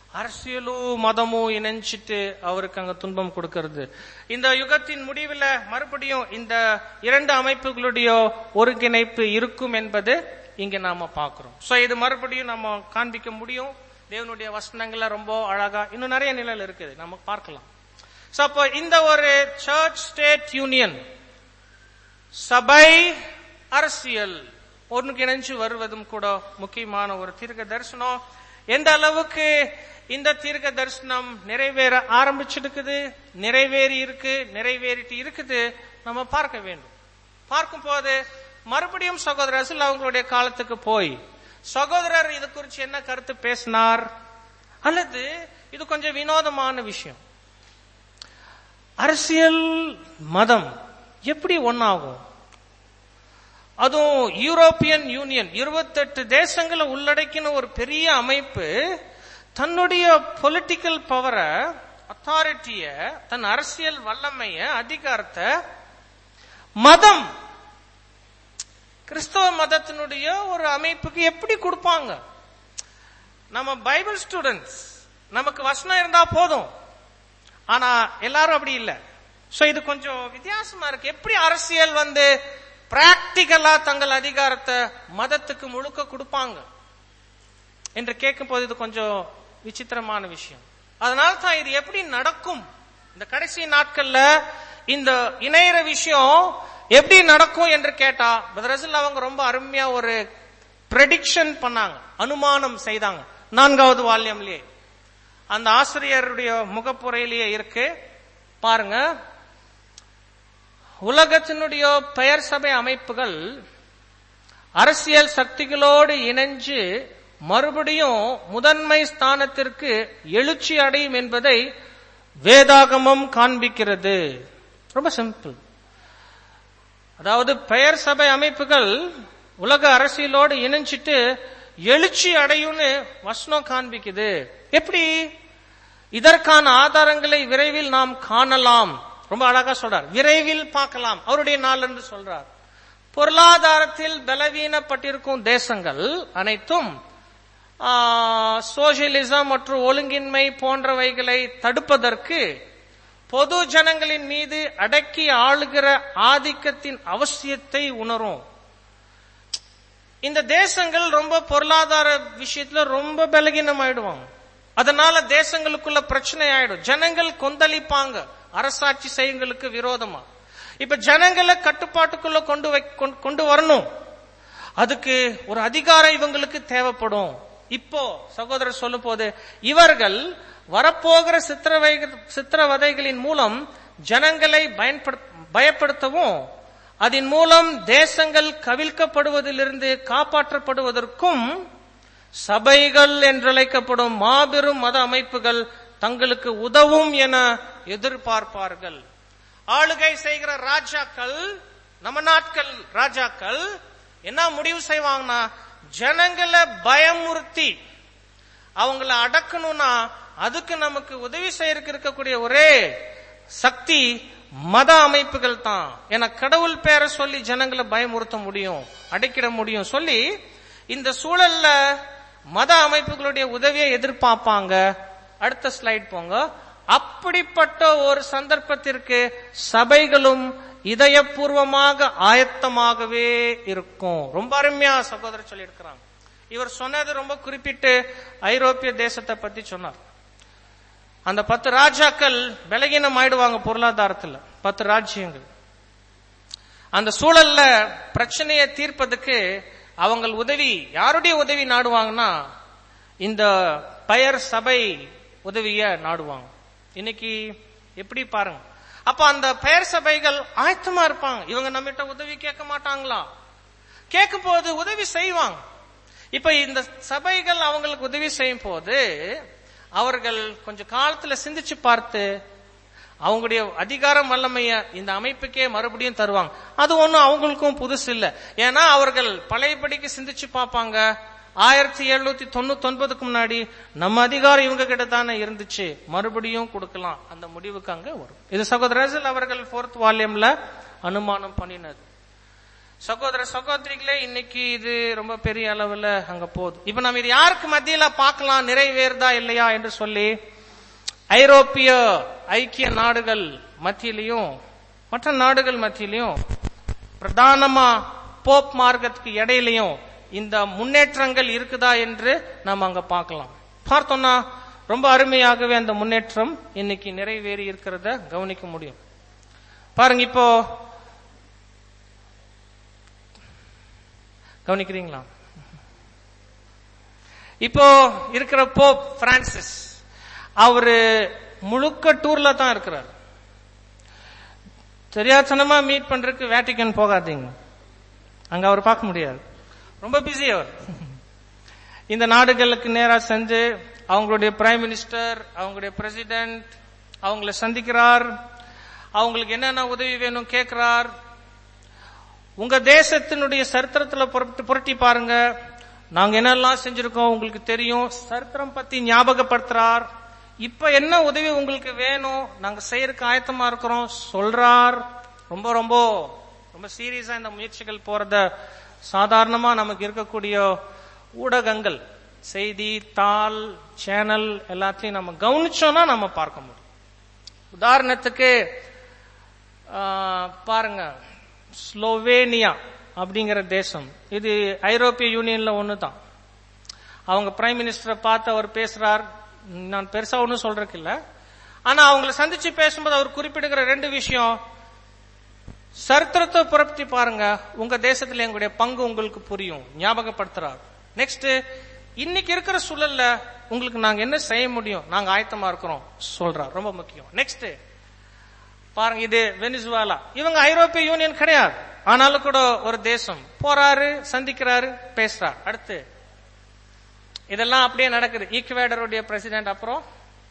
அரசியலும் மதமும் இணைஞ்சிட்டு அவருக்கு அங்க துன்பம் கொடுக்கிறது இந்த யுகத்தின் முடிவுல மறுபடியும் இந்த இரண்டு அமைப்புகளுடைய ஒருங்கிணைப்பு இருக்கும் என்பது இங்க நாம பார்க்கிறோம் சோ இது மறுபடியும் நம்ம காண்பிக்க முடியும் தேவனுடைய வசனங்கள்ல ரொம்ப அழகா இன்னும் நிறைய நிலையில் இருக்குது நம்ம பார்க்கலாம் சோ அப்போ இந்த ஒரு சர்ச் ஸ்டேட் யூனியன் சபை அரசியல் ஒன்றுக்கு இணைஞ்சு வருவதும் கூட முக்கியமான ஒரு தீர்க்க தரிசனம் எந்த அளவுக்கு இந்த தீர்க்க தரிசனம் நிறைவேற ஆரம்பிச்சிருக்குது நிறைவேறி இருக்கு நிறைவேறிட்டு இருக்குது நம்ம பார்க்க வேண்டும் பார்க்கும் போது மறுபடியும் சகோதரர் ரசூல் அவங்களுடைய காலத்துக்கு போய் சகோதரர் இது குறித்து என்ன கருத்து பேசினார் அல்லது இது கொஞ்சம் வினோதமான விஷயம் அரசியல் மதம் எப்படி ஒன்னாகும் அதுவும் யூரோப்பியன் யூனியன் இருபத்தெட்டு தேசங்களை உள்ளடக்கின ஒரு பெரிய அமைப்பு தன்னுடைய பொலிட்டிக்கல் பவரை அத்தாரிட்டிய தன் அரசியல் வல்லமைய அதிகாரத்தை மதம் கிறிஸ்தவ மதத்தினுடைய ஒரு அமைப்புக்கு எப்படி கொடுப்பாங்க நம்ம பைபிள் ஸ்டூடெண்ட்ஸ் நமக்கு வசனம் இருந்தா போதும் ஆனா எல்லாரும் அப்படி இல்ல சோ இது கொஞ்சம் வித்தியாசமா இருக்கு எப்படி அரசியல் வந்து பிராக்டிக்கலா தங்கள் அதிகாரத்தை மதத்துக்கு முழுக்க கொடுப்பாங்க என்று கேட்கும் போது இது கொஞ்சம் விசித்திரமான விஷயம் அதனால தான் இது எப்படி நடக்கும் இந்த கடைசி நாட்கள்ல இந்த இணையற விஷயம் எப்படி நடக்கும் என்று கேட்டா பத்ரசில் அவங்க ரொம்ப அருமையா ஒரு ப்ரெடிக்ஷன் பண்ணாங்க அனுமானம் செய்தாங்க நான்காவது வால்யம்லயே அந்த ஆசிரியருடைய முகப்புரையிலேயே இருக்கு பாருங்க உலகத்தினுடைய பெயர் சபை அமைப்புகள் அரசியல் சக்திகளோடு இணைஞ்சு மறுபடியும் முதன்மை ஸ்தானத்திற்கு எழுச்சி அடையும் என்பதை வேதாகமம் காண்பிக்கிறது ரொம்ப சிம்பிள் அதாவது பெயர் சபை அமைப்புகள் உலக அரசியலோடு இணைஞ்சிட்டு எழுச்சி அடையும்னு வசனம் காண்பிக்குது எப்படி இதற்கான ஆதாரங்களை விரைவில் நாம் காணலாம் ரொம்ப அழகா சொல்றார் விரைவில் பார்க்கலாம் அவருடைய நாள் என்று சொல்றார் பொருளாதாரத்தில் பலவீனப்பட்டிருக்கும் தேசங்கள் அனைத்தும் சோசியலிசம் மற்றும் ஒழுங்கின்மை போன்றவைகளை தடுப்பதற்கு பொது ஜனங்களின் மீது அடக்கி ஆளுகிற ஆதிக்கத்தின் அவசியத்தை உணரும் இந்த தேசங்கள் ரொம்ப பொருளாதார விஷயத்துல ரொம்ப பலகீனம் ஆயிடுவாங்க அதனால தேசங்களுக்குள்ள பிரச்சனை ஆயிடும் ஜனங்கள் கொந்தளிப்பாங்க அரசாட்சி செய்யுங்களுக்கு விரோதமா இப்ப ஜனங்களை கட்டுப்பாட்டுக்குள்ள கொண்டு வை கொண்டு வரணும் அதுக்கு ஒரு அதிகாரம் இவங்களுக்கு தேவைப்படும் இப்போ சகோதரர் சொல்லும் போது இவர்கள் வரப்போகிற சித்திரவை சித்திரவதைகளின் மூலம் ஜனங்களை பயப்படுத்தவும் அதன் மூலம் தேசங்கள் கவிழ்க்கப்படுவதிலிருந்து காப்பாற்றப்படுவதற்கும் சபைகள் என்றழைக்கப்படும் மாபெரும் மத அமைப்புகள் தங்களுக்கு உதவும் என எதிர்பார்ப்பார்கள் ஆளுகை செய்கிற ராஜாக்கள் நம்ம நாட்கள் ராஜாக்கள் என்ன முடிவு செய்வாங்கன்னா ஜனங்களை பயமுறுத்தி அவங்கள அடக்கணும்னா அதுக்கு நமக்கு உதவி செய்யறதுக்கு இருக்கக்கூடிய ஒரே சக்தி மத அமைப்புகள் தான் என கடவுள் பேரை சொல்லி ஜனங்களை பயமுறுத்த முடியும் அடைக்கிட முடியும் சொல்லி இந்த சூழல்ல மத அமைப்புகளுடைய உதவியை எதிர்பார்ப்பாங்க அடுத்த ஸ்லைட் போங்க அப்படிப்பட்ட ஒரு சந்தர்ப்பத்திற்கு சபைகளும் இதயபூர்வமாக ஆயத்தமாகவே இருக்கும் ரொம்ப அருமையா சகோதரர் சொல்லி இருக்கிறாங்க இவர் சொன்னது ரொம்ப குறிப்பிட்டு ஐரோப்பிய தேசத்தை பத்தி சொன்னார் அந்த பத்து ராஜாக்கள் பலகீனம் ஆயிடுவாங்க பொருளாதாரத்துல பத்து ராஜ்யங்கள் அந்த சூழல்ல பிரச்சனையை தீர்ப்பதுக்கு அவங்க உதவி யாருடைய உதவி நாடுவாங்கன்னா இந்த பெயர் சபை உதவிய நாடுவாங்க இன்னைக்கு எப்படி பாருங்க அப்ப அந்த பெயர் சபைகள் ஆயத்தமா இருப்பாங்க இவங்க நம்மகிட்ட உதவி கேட்க மாட்டாங்களா கேட்கும் போது உதவி செய்வாங்க இப்ப இந்த சபைகள் அவங்களுக்கு உதவி செய்யும் போது அவர்கள் கொஞ்சம் காலத்துல சிந்திச்சு பார்த்து அவங்களுடைய அதிகாரம் வல்லமைய இந்த அமைப்புக்கே மறுபடியும் தருவாங்க அது ஒண்ணும் அவங்களுக்கும் புதுசு இல்ல ஏன்னா அவர்கள் பழையபடிக்கு சிந்திச்சு பார்ப்பாங்க ஆயிரத்தி எழுநூத்தி தொண்ணூத்தி ஒன்பதுக்கு முன்னாடி நம்ம அதிகாரம் இவங்க கிட்ட தானே இருந்துச்சு மறுபடியும் கொடுக்கலாம் அந்த முடிவுக்கு அங்க வரும் இது சகோதரர் அவர்கள் போர்த் வால்யூம்ல அனுமானம் பண்ணினது சகோதர சகோதரிகளே இன்னைக்கு இது ரொம்ப பெரிய அளவுல அங்க போகுது இப்ப நம்ம இது யாருக்கு மத்தியில பார்க்கலாம் நிறைவேறுதா இல்லையா என்று சொல்லி ஐரோப்பிய ஐக்கிய நாடுகள் மத்தியிலையும் மற்ற நாடுகள் மத்தியிலையும் பிரதானமா போப் மார்க்கத்துக்கு இடையிலையும் இந்த முன்னேற்றங்கள் இருக்குதா என்று நாம் அங்க பார்க்கலாம் பார்த்தோம்னா ரொம்ப அருமையாகவே அந்த முன்னேற்றம் இன்னைக்கு நிறைவேறி இருக்கிறத கவனிக்க முடியும் பாருங்க இப்போ கவனிக்கிறீங்களா இப்போ இருக்கிற போப் பிரான்சிஸ் அவரு முழுக்க டூர்ல தான் இருக்கிறார் தெரியாதனமா மீட் பண்றதுக்கு வேட்டிக்கன் போகாதீங்க அங்க அவர் பார்க்க முடியாது ரொம்ப பிஸி அவர் இந்த நாடுகளுக்கு நேரா சென்று அவங்களுடைய பிரைம் மினிஸ்டர் அவங்களுடைய பிரசிடென்ட் அவங்கள சந்திக்கிறார் அவங்களுக்கு என்னென்ன உதவி வேணும் கேட்கிறார் உங்க தேசத்தினுடைய சரித்திரத்துல புரட்டி புரட்டி பாருங்க நாங்க என்னெல்லாம் செஞ்சிருக்கோம் உங்களுக்கு தெரியும் சரித்திரம் பத்தி ஞாபகப்படுத்துறார் இப்ப என்ன உதவி உங்களுக்கு வேணும் நாங்க செய்யறதுக்கு ஆயத்தமா இருக்கிறோம் சொல்றார் ரொம்ப ரொம்ப ரொம்ப சீரியஸா இந்த முயற்சிகள் போறத சாதாரணமா நமக்கு இருக்கக்கூடிய ஊடகங்கள் செய்தி தாள் சேனல் எல்லாத்தையும் நம்ம கவனிச்சோம்னா நம்ம பார்க்க முடியும் உதாரணத்துக்கு ஆ, பாருங்க ஸ்லோவேனியா அப்படிங்கிற தேசம் இது ஐரோப்பிய யூனியன்ல ஒன்று தான் அவங்க பிரைம் மினிஸ்டரை பார்த்து அவர் பேசுறார் நான் பெருசா ஒன்றும் சொல்றதுக்கு இல்ல ஆனா அவங்கள சந்திச்சு பேசும்போது அவர் குறிப்பிடுகிற ரெண்டு விஷயம் சரித்திரத்தை புரட்டி பாருங்க உங்க தேசத்துல எங்களுடைய பங்கு உங்களுக்கு புரியும் ஞாபகப்படுத்துறார் நெக்ஸ்ட் இன்னைக்கு இருக்கிற சூழல்ல உங்களுக்கு நாங்க என்ன செய்ய முடியும் நாங்க ஆயத்தமா இருக்கிறோம் சொல்றார் ரொம்ப முக்கியம் நெக்ஸ்ட் பாருங்க இது வெனிசுவாலா இவங்க ஐரோப்பிய யூனியன் கிடையாது ஆனாலும் கூட ஒரு தேசம் போறாரு சந்திக்கிறாரு பேசுறார் அடுத்து இதெல்லாம் அப்படியே நடக்குது ஈக்குவேடருடைய பிரசிடென்ட் அப்புறம்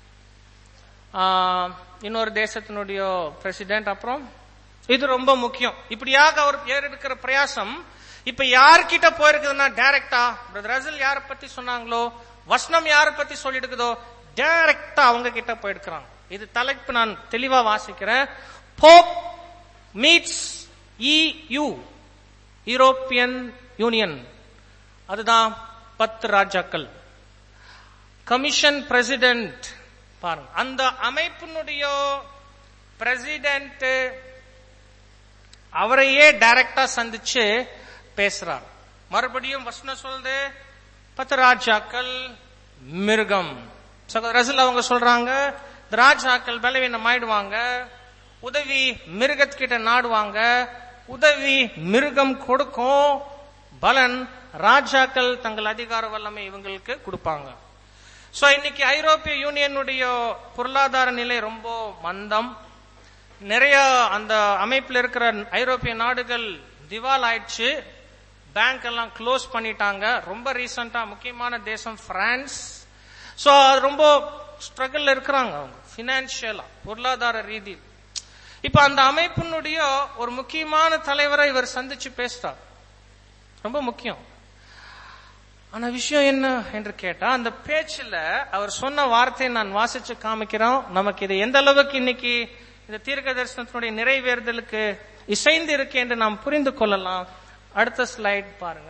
ஆஹ், இன்னொரு தேசத்தினுடைய பிரசிடென்ட் அப்புறம் இது ரொம்ப முக்கியம் இப்படியாக அவர் ஏறெடுக்கிற பிரயாசம் இப்ப யார்கிட்ட போயிருக்குதுன்னா டைரக்டா பிரதர் ரசல் யார பத்தி சொன்னாங்களோ வசனம் யார பத்தி சொல்லிடுக்குதோ டைரக்டா அவங்க கிட்ட போயிருக்கிறாங்க இது தலைப்பு நான் தெளிவா வாசிக்கிறேன் pope meets EU European union அதுதான் பத்து ராஜாக்கள் கமிஷன் பிரசிடென்ட் பாருங்க அந்த அமைப்பினுடைய பிரசிடென்ட் அவரையே டைரக்டா சந்திச்சு பேசுறார் மறுபடியும் வசனம் சொல்லுது பத்து ராஜாக்கள் மிருகம் சகோதர ரசூல் அவங்க சொல்றாங்க இந்த ராஜாக்கள் பலவீனம் ஆயிடுவாங்க உதவி மிருகத்துக்கிட்ட நாடுவாங்க உதவி மிருகம் கொடுக்கும் பலன் ராஜாக்கள் தங்கள் அதிகார வல்லமை இவங்களுக்கு கொடுப்பாங்க சோ இன்னைக்கு ஐரோப்பிய யூனியனுடைய பொருளாதார நிலை ரொம்ப மந்தம் நிறைய அந்த அமைப்புல இருக்கிற ஐரோப்பிய நாடுகள் திவால் ஆயிடுச்சு பேங்க் எல்லாம் க்ளோஸ் பண்ணிட்டாங்க ரொம்ப ரீசெண்டா முக்கியமான தேசம் பிரான்ஸ் சோ அது ரொம்ப ஸ்ட்ரகிள் இருக்கிறாங்க அவங்க பினான்சியலா பொருளாதார ரீதியில் இப்ப அந்த அமைப்பினுடைய ஒரு முக்கியமான தலைவரை இவர் சந்திச்சு பேசுறார் ரொம்ப முக்கியம் ஆனா விஷயம் என்ன என்று கேட்டா அந்த பேச்சுல அவர் சொன்ன வார்த்தையை நான் வாசிச்சு காமிக்கிறோம் நமக்கு இது எந்த அளவுக்கு இன்னைக்கு இந்த தீர்க்க தரிசனத்தினுடைய நிறைவேறுதலுக்கு இசைந்து இருக்கு என்று நாம் புரிந்து கொள்ளலாம் அடுத்த ஸ்லைட் பாருங்க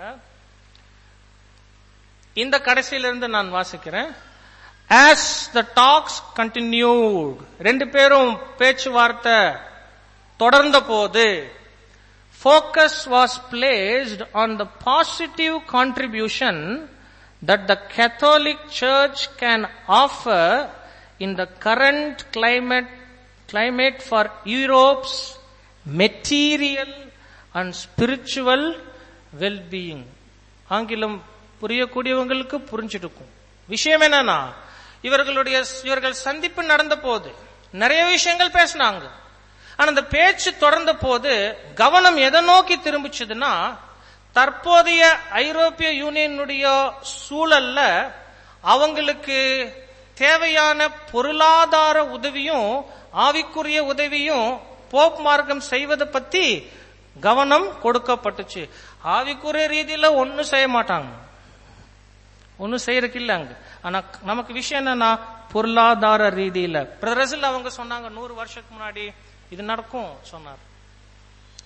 இந்த கடைசியிலிருந்து நான் வாசிக்கிறேன் as the talks continued ரெண்டு பேரும் பேச்சுவார்த்தை தொடர்ந்த போது focus was placed on the positive contribution that the Catholic Church can offer in the current climate, climate for Europe's material and spiritual well-being. ஆங்கிலம் புரியக்கூடியவங்களுக்கு புரிஞ்சிருக்கும் விஷயம் என்னன்னா இவர்களுடைய இவர்கள் சந்திப்பு நடந்த போது நிறைய விஷயங்கள் பேசினாங்க ஆனா அந்த பேச்சு தொடர்ந்த போது கவனம் எதை நோக்கி திரும்பிச்சதுன்னா தற்போதைய ஐரோப்பிய யூனியனுடைய சூழல்ல அவங்களுக்கு தேவையான பொருளாதார உதவியும் ஆவிக்குரிய உதவியும் போப் மார்க்கம் செய்வதை பத்தி கவனம் கொடுக்கப்பட்டுச்சு ஆவிக்குரிய ரீதியில ஒன்னும் செய்ய மாட்டாங்க ஒன்னும் செய்யறதுக்கு இல்ல அங்க ஆனா நமக்கு விஷயம் என்னன்னா பொருளாதார ரீதியில பிரதரசில் அவங்க சொன்னாங்க நூறு வருஷத்துக்கு முன்னாடி இது நடக்கும் சொன்னார்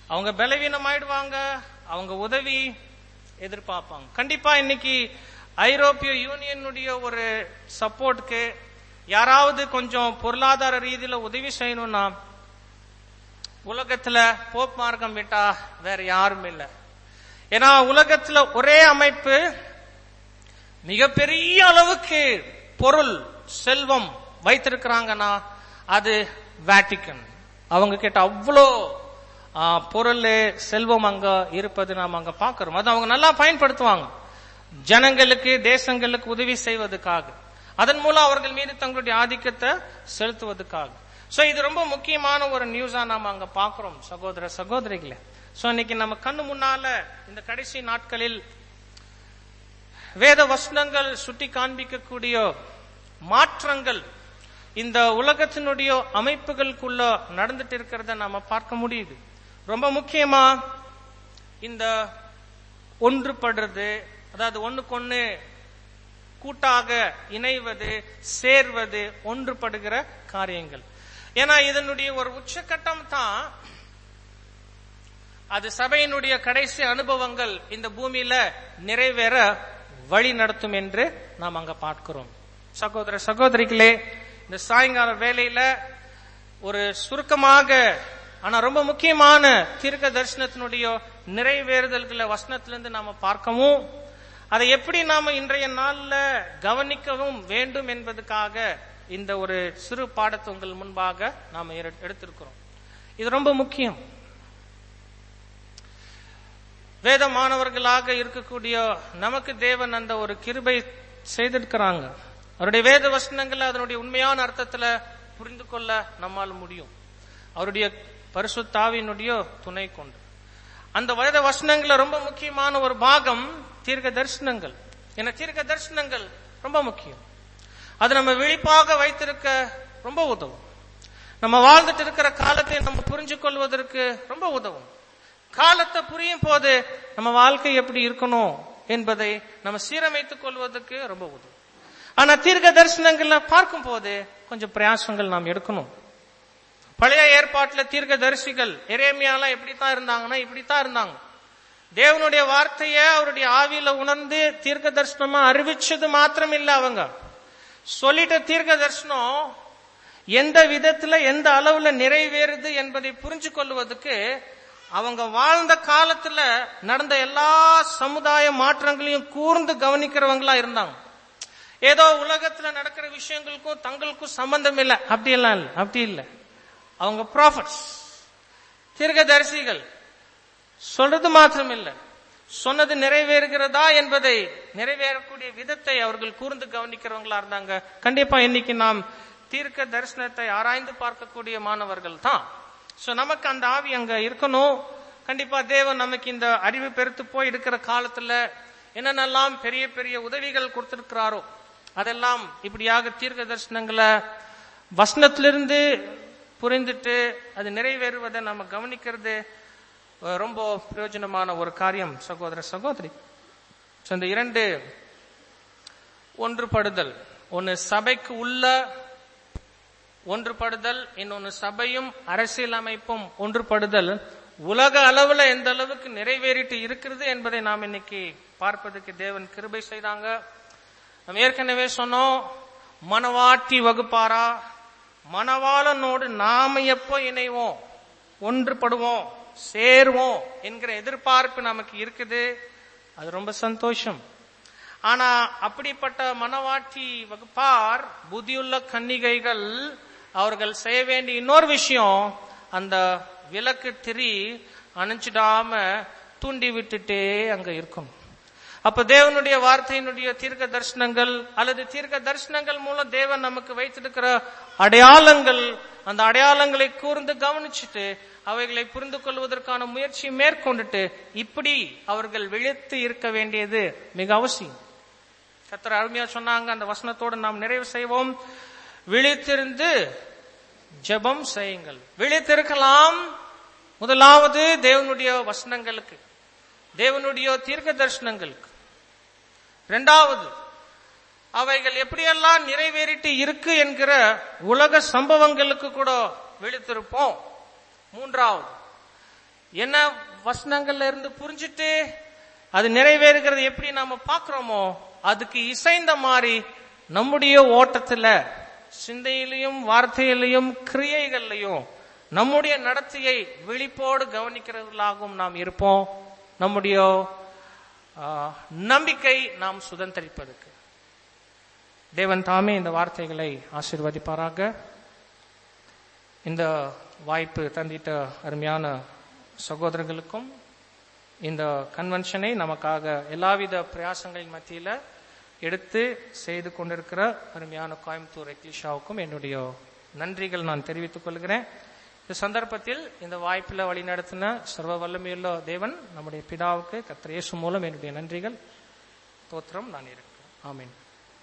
அவங்க பலவீனமாயிடுவாங்க அவங்க உதவி எதிர்பார்ப்பாங்க கண்டிப்பா இன்னைக்கு ஐரோப்பிய யூனியனுடைய ஒரு சப்போர்ட்க்கு யாராவது கொஞ்சம் பொருளாதார ரீதியில உதவி செய்யணும்னா உலகத்துல போப் மார்க்கம் விட்டா வேற யாரும் இல்லை ஏன்னா உலகத்துல ஒரே அமைப்பு மிகப்பெரிய அளவுக்கு பொருள் செல்வம் வைத்திருக்கிறாங்கன்னா அது வேட்டிக்கன் அவங்க கிட்ட அவ்வளோ ஆ, பொருள் செல்வம் அங்க இருப்பது நாம் அங்க பார்க்கிறோம் அது அவங்க நல்லா பயன்படுத்துவாங்க ஜனங்களுக்கு தேசங்களுக்கு உதவி செய்வதற்காக அதன் மூலம் அவர்கள் மீது தங்களுடைய ஆதிக்கத்தை செலுத்துவதற்காக சோ இது ரொம்ப முக்கியமான ஒரு நியூஸா நாம அங்க பார்க்கிறோம் சகோதர சகோதரிகளே சோ இன்னைக்கு நம்ம கண்ணு முன்னால இந்த கடைசி நாட்களில் வேத வசனங்கள் சுட்டி காண்பிக்கக்கூடிய மாற்றங்கள் இந்த உலகத்தினுடைய அமைப்புகளுக்குள்ள நடந்துட்டு இருக்கிறத நாம பார்க்க முடியுது ரொம்ப முக்கியமா இந்த ஒன்றுபடுறது அதாவது ஒண்ணுக்கொண்ணு கூட்டாக இணைவது சேர்வது ஒன்றுபடுகிற காரியங்கள் ஏன்னா இதனுடைய ஒரு உச்சக்கட்டம் தான் அது சபையினுடைய கடைசி அனுபவங்கள் இந்த பூமியில நிறைவேற வழி நடத்தும் என்று நாம் அங்க பார்க்கிறோம் சகோதர சகோதரிகளே இந்த சாயங்கால வேளையில ஒரு சுருக்கமாக ஆனா ரொம்ப முக்கியமான தீர்க்க தரிசனத்தினுடைய நிறைவேறுதல்களை வசனத்திலிருந்து நாம பார்க்கவும் அதை எப்படி நாம இன்றைய நாள்ல கவனிக்கவும் வேண்டும் என்பதற்காக இந்த ஒரு சிறு பாடத்தை உங்கள் முன்பாக நாம எடு- எடுத்திருக்கிறோம் இது ரொம்ப முக்கியம் வேத மாணவர்களாக இருக்கக்கூடிய நமக்கு தேவன் அந்த ஒரு கிருபை செய்திருக்கிறாங்க அவருடைய வேத வசனங்களை அதனுடைய உண்மையான அர்த்தத்துல புரிந்து கொள்ள நம்மால் முடியும் அவருடைய பரிசுத்தாவினுடைய துணை கொண்டு அந்த வேத வசனங்கள ரொம்ப முக்கியமான ஒரு பாகம் தீர்க்க தரிசனங்கள் ஏன்னா தீர்க்க தரிசனங்கள் ரொம்ப முக்கியம் அது நம்ம விழிப்பாக வைத்திருக்க ரொம்ப உதவும் நம்ம வாழ்ந்துட்டு இருக்கிற காலத்தை நம்ம புரிஞ்சு கொள்வதற்கு ரொம்ப உதவும் காலத்தை புரியும் போது நம்ம வாழ்க்கை எப்படி இருக்கணும் என்பதை நம்ம சீரமைத்துக் கொள்வதற்கு ரொம்ப உதவும் ஆனா தீர்க்க தரிசனங்கள்ல பார்க்கும் போது கொஞ்சம் பிரயாசங்கள் நாம் எடுக்கணும் பழைய ஏற்பாட்டுல தீர்க்க தரிசிகள் எரேமியாலாம் எப்படித்தான் இருந்தாங்கன்னா இப்படித்தான் இருந்தாங்க தேவனுடைய வார்த்தைய அவருடைய ஆவியில உணர்ந்து தீர்க்க தரிசனமா அறிவிச்சது மாத்திரம் இல்ல அவங்க சொல்லிட்ட தீர்க்க தரிசனம் எந்த விதத்துல எந்த அளவுல நிறைவேறுது என்பதை புரிஞ்சு கொள்வதற்கு அவங்க வாழ்ந்த காலத்துல நடந்த எல்லா சமுதாய மாற்றங்களையும் கூர்ந்து கவனிக்கிறவங்களா இருந்தாங்க ஏதோ உலகத்துல நடக்கிற விஷயங்களுக்கும் தங்களுக்கும் சம்பந்தம் இல்லை அப்படி எல்லாம் இல்லை அப்படி இல்லை அவங்க ப்ராஃபட்ஸ் தீர்க்கதரிசிகள் சொல்றது மாத்திரம் இல்லை சொன்னது நிறைவேறுகிறதா என்பதை நிறைவேறக்கூடிய விதத்தை அவர்கள் கூர்ந்து கவனிக்கிறவங்களா இருந்தாங்க கண்டிப்பா இன்னைக்கு நாம் தீர்க்க தரிசனத்தை ஆராய்ந்து பார்க்கக்கூடிய மாணவர்கள் தான் சோ நமக்கு அந்த ஆவி அங்க இருக்கணும் கண்டிப்பா தேவன் நமக்கு இந்த அறிவு பெருத்து போய் இருக்கிற காலத்துல என்னென்னலாம் பெரிய பெரிய உதவிகள் கொடுத்திருக்கிறாரோ அதெல்லாம் இப்படியாக தீர்க்க தரிசனங்களை வசனத்திலிருந்து புரிந்துட்டு அது நிறைவேறுவதை நம்ம கவனிக்கிறது அஹ், ரொம்ப பிரயோஜனமான ஒரு காரியம் சகோதர சகோதரி So, இந்த இரண்டு ஒன்றுபடுதல் ஒன்னு சபைக்கு உள்ள ஒன்றுபடுதல் இன்னொன்னு சபையும் அரசியல் அமைப்பும் ஒன்றுபடுதல் உலக அளவுல எந்த அளவுக்கு நிறைவேறிட்டு இருக்கிறது என்பதை நாம் இன்னைக்கு பார்ப்பதற்கு தேவன் கிருபை செய்தாங்க நம்ம ஏற்கனவே சொன்னோம் மனவாட்டி வகுப்பாரா மணவாளனோடு நாம எப்போ இணைவோம் ஒன்றுபடுவோம் சேருவோம் என்கிற எதிர்பார்ப்பு நமக்கு இருக்குது அது ரொம்ப சந்தோஷம் ஆனா அப்படிப்பட்ட மனவாட்டி வகுப்பார் புத்தியுள்ள கன்னிகைகள் அவர்கள் செய்ய வேண்டிய இன்னொரு விஷயம் அந்த விளக்கு திரி அணைச்சிடாம தூண்டி விட்டுட்டே அங்க இருக்கணும் அப்ப தேவனுடைய வார்த்தையினுடைய தீர்க்க தரிசனங்கள் அல்லது தீர்க்க தரிசனங்கள் மூலம் தேவன் நமக்கு வைத்திருக்கிற அடையாளங்கள் அந்த அடையாளங்களை கூர்ந்து கவனிச்சுட்டு அவைகளை புரிந்து கொள்வதற்கான முயற்சி மேற்கொண்டுட்டு இப்படி அவர்கள் விழித்து இருக்க வேண்டியது மிக அவசியம் கத்தர் அருமையா சொன்னாங்க அந்த வசனத்தோடு நாம் நிறைவு செய்வோம் விழித்திருந்து ஜெபம் செய்யுங்கள் விழித்திருக்கலாம் முதலாவது தேவனுடைய வசனங்களுக்கு தேவனுடைய தீர்க்க தரிசனங்களுக்கு இரண்டாவது அவைகள் எப்படியெல்லாம் நிறைவேறிட்டு இருக்கு என்கிற உலக சம்பவங்களுக்கு கூட விழித்திருப்போம் மூன்றாவது என்ன வசனங்கள்ல இருந்து புரிஞ்சுட்டு அது நிறைவேறுகிறது எப்படி நாம பார்க்கிறோமோ அதுக்கு இசைந்த மாதிரி நம்முடைய ஓட்டத்துல சிந்தையிலையும் வார்த்தையிலையும் கிரியைகள்லையும் நம்முடைய நடத்தையை விழிப்போடு கவனிக்கிறவர்களாகவும் நாம் இருப்போம் நம்முடைய ஆ, நம்பிக்கை நாம் சுதந்திரிப்பதற்கு தேவன் தாமே இந்த வார்த்தைகளை ஆசீர்வதிப்பாராக இந்த வாய்ப்பு தந்திட்ட அருமையான சகோதரர்களுக்கும் இந்த கன்வென்ஷனை நமக்காக எல்லாவித பிரயாசங்களின் மத்தியில எடுத்து செய்து கொண்டிருக்கிற அருமையான கோயம்புத்தூர் எக்லிஷாவுக்கும் என்னுடைய நன்றிகள் நான் தெரிவித்துக் கொள்கிறேன் இந்த சந்தர்ப்பத்தில் இந்த வாய்ப்பில் வழிநடத்தின சர்வ வல்லமையுள்ள தேவன் நம்முடைய பிதாவுக்கு கர்த்தர் இயேசு மூலம் என்னுடைய நன்றிகள் தோத்திரம் நான் இருக்கிறேன் ஆமென்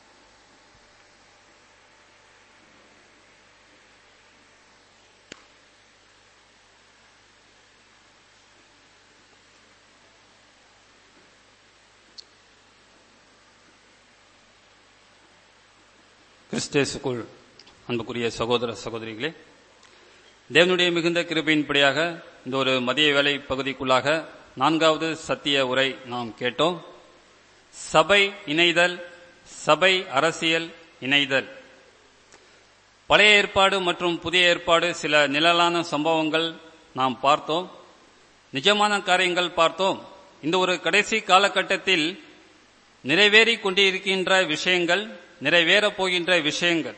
கிறிஸ்தேசுக்குள் அன்புக்குரிய சகோதர சகோதரிகளே தேவனுடைய மிகுந்த கிருபையின்படியாக இந்த ஒரு மதிய வேலை பகுதிக்குள்ளாக நான்காவது சத்திய உரை நாம் கேட்டோம் சபை இணைதல் சபை அரசியல் இணைதல் பழைய ஏற்பாடு மற்றும் புதிய ஏற்பாடு சில நிழலான சம்பவங்கள் நாம் பார்த்தோம் நிஜமான காரியங்கள் பார்த்தோம் இந்த ஒரு கடைசி காலகட்டத்தில் நிறைவேறிக் கொண்டிருக்கின்ற விஷயங்கள் நிறைவேறப் போகின்ற விஷயங்கள்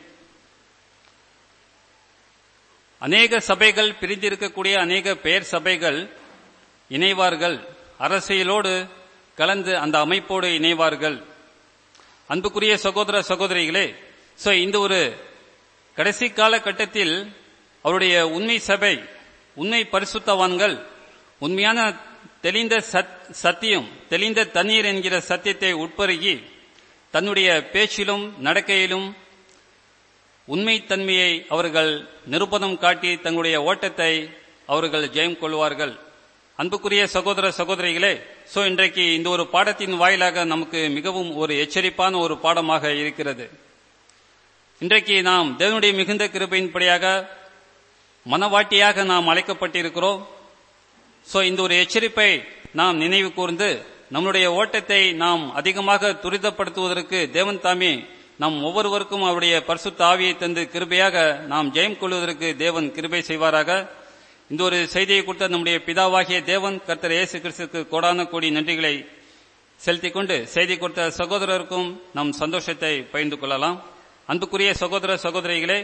அநேக சபைகள் பிரிந்திருக்கக்கூடிய அநேக பெயர் சபைகள் இணைவார்கள் அரசியலோடு கலந்து அந்த அமைப்போடு இணைவார்கள் அன்புக்குரிய சகோதர சகோதரிகளே சோ இந்த ஒரு கடைசி காலகட்டத்தில் அவருடைய உண்மை சபை உண்மை பரிசுத்தவான்கள் உண்மையான தெளிந்த சத்- சத்தியம் தெளிந்த தண்ணீர் என்கிற சத்தியத்தை உட்பருகி தன்னுடைய பேச்சிலும் நடக்கையிலும் உண்மைத்தன்மையை அவர்கள் நிரூபணம் காட்டி தங்களுடைய ஓட்டத்தை அவர்கள் ஜெயம் கொள்வார்கள் அன்புக்குரிய சகோதர சகோதரிகளே சோ இன்றைக்கு இந்த ஒரு பாடத்தின் வாயிலாக நமக்கு மிகவும் ஒரு எச்சரிப்பான ஒரு பாடமாக இருக்கிறது இன்றைக்கு நாம் தேவனுடைய மிகுந்த கிருபையின்படியாக மனவாட்டியாக நாம் அழைக்கப்பட்டிருக்கிறோம் சோ இந்த ஒரு எச்சரிப்பை நாம் நினைவு கூர்ந்து நம்முடைய ஓட்டத்தை நாம் அதிகமாக துரிதப்படுத்துவதற்கு தேவன் தாமே நாம் ஒவ்வொருவருக்கும் அவருடைய பரிசுத்த ஆவியை தந்து கிருபையாக நாம் ஜெயம் கொள்வதற்கு தேவன் கிருபை செய்வாராக இந்த ஒரு செய்தியை கொடுத்த நம்முடைய பிதாவாகிய தேவன் கர்த்தர் இயேசு கிறிஸ்துக்கு கோடான கோடி நன்றிகளை செலுத்திக் கொண்டு செய்தி கொடுத்த சகோதரருக்கும் நம் சந்தோஷத்தை பகிர்ந்து கொள்ளலாம் அன்புக்குரிய சகோதர சகோதரிகளே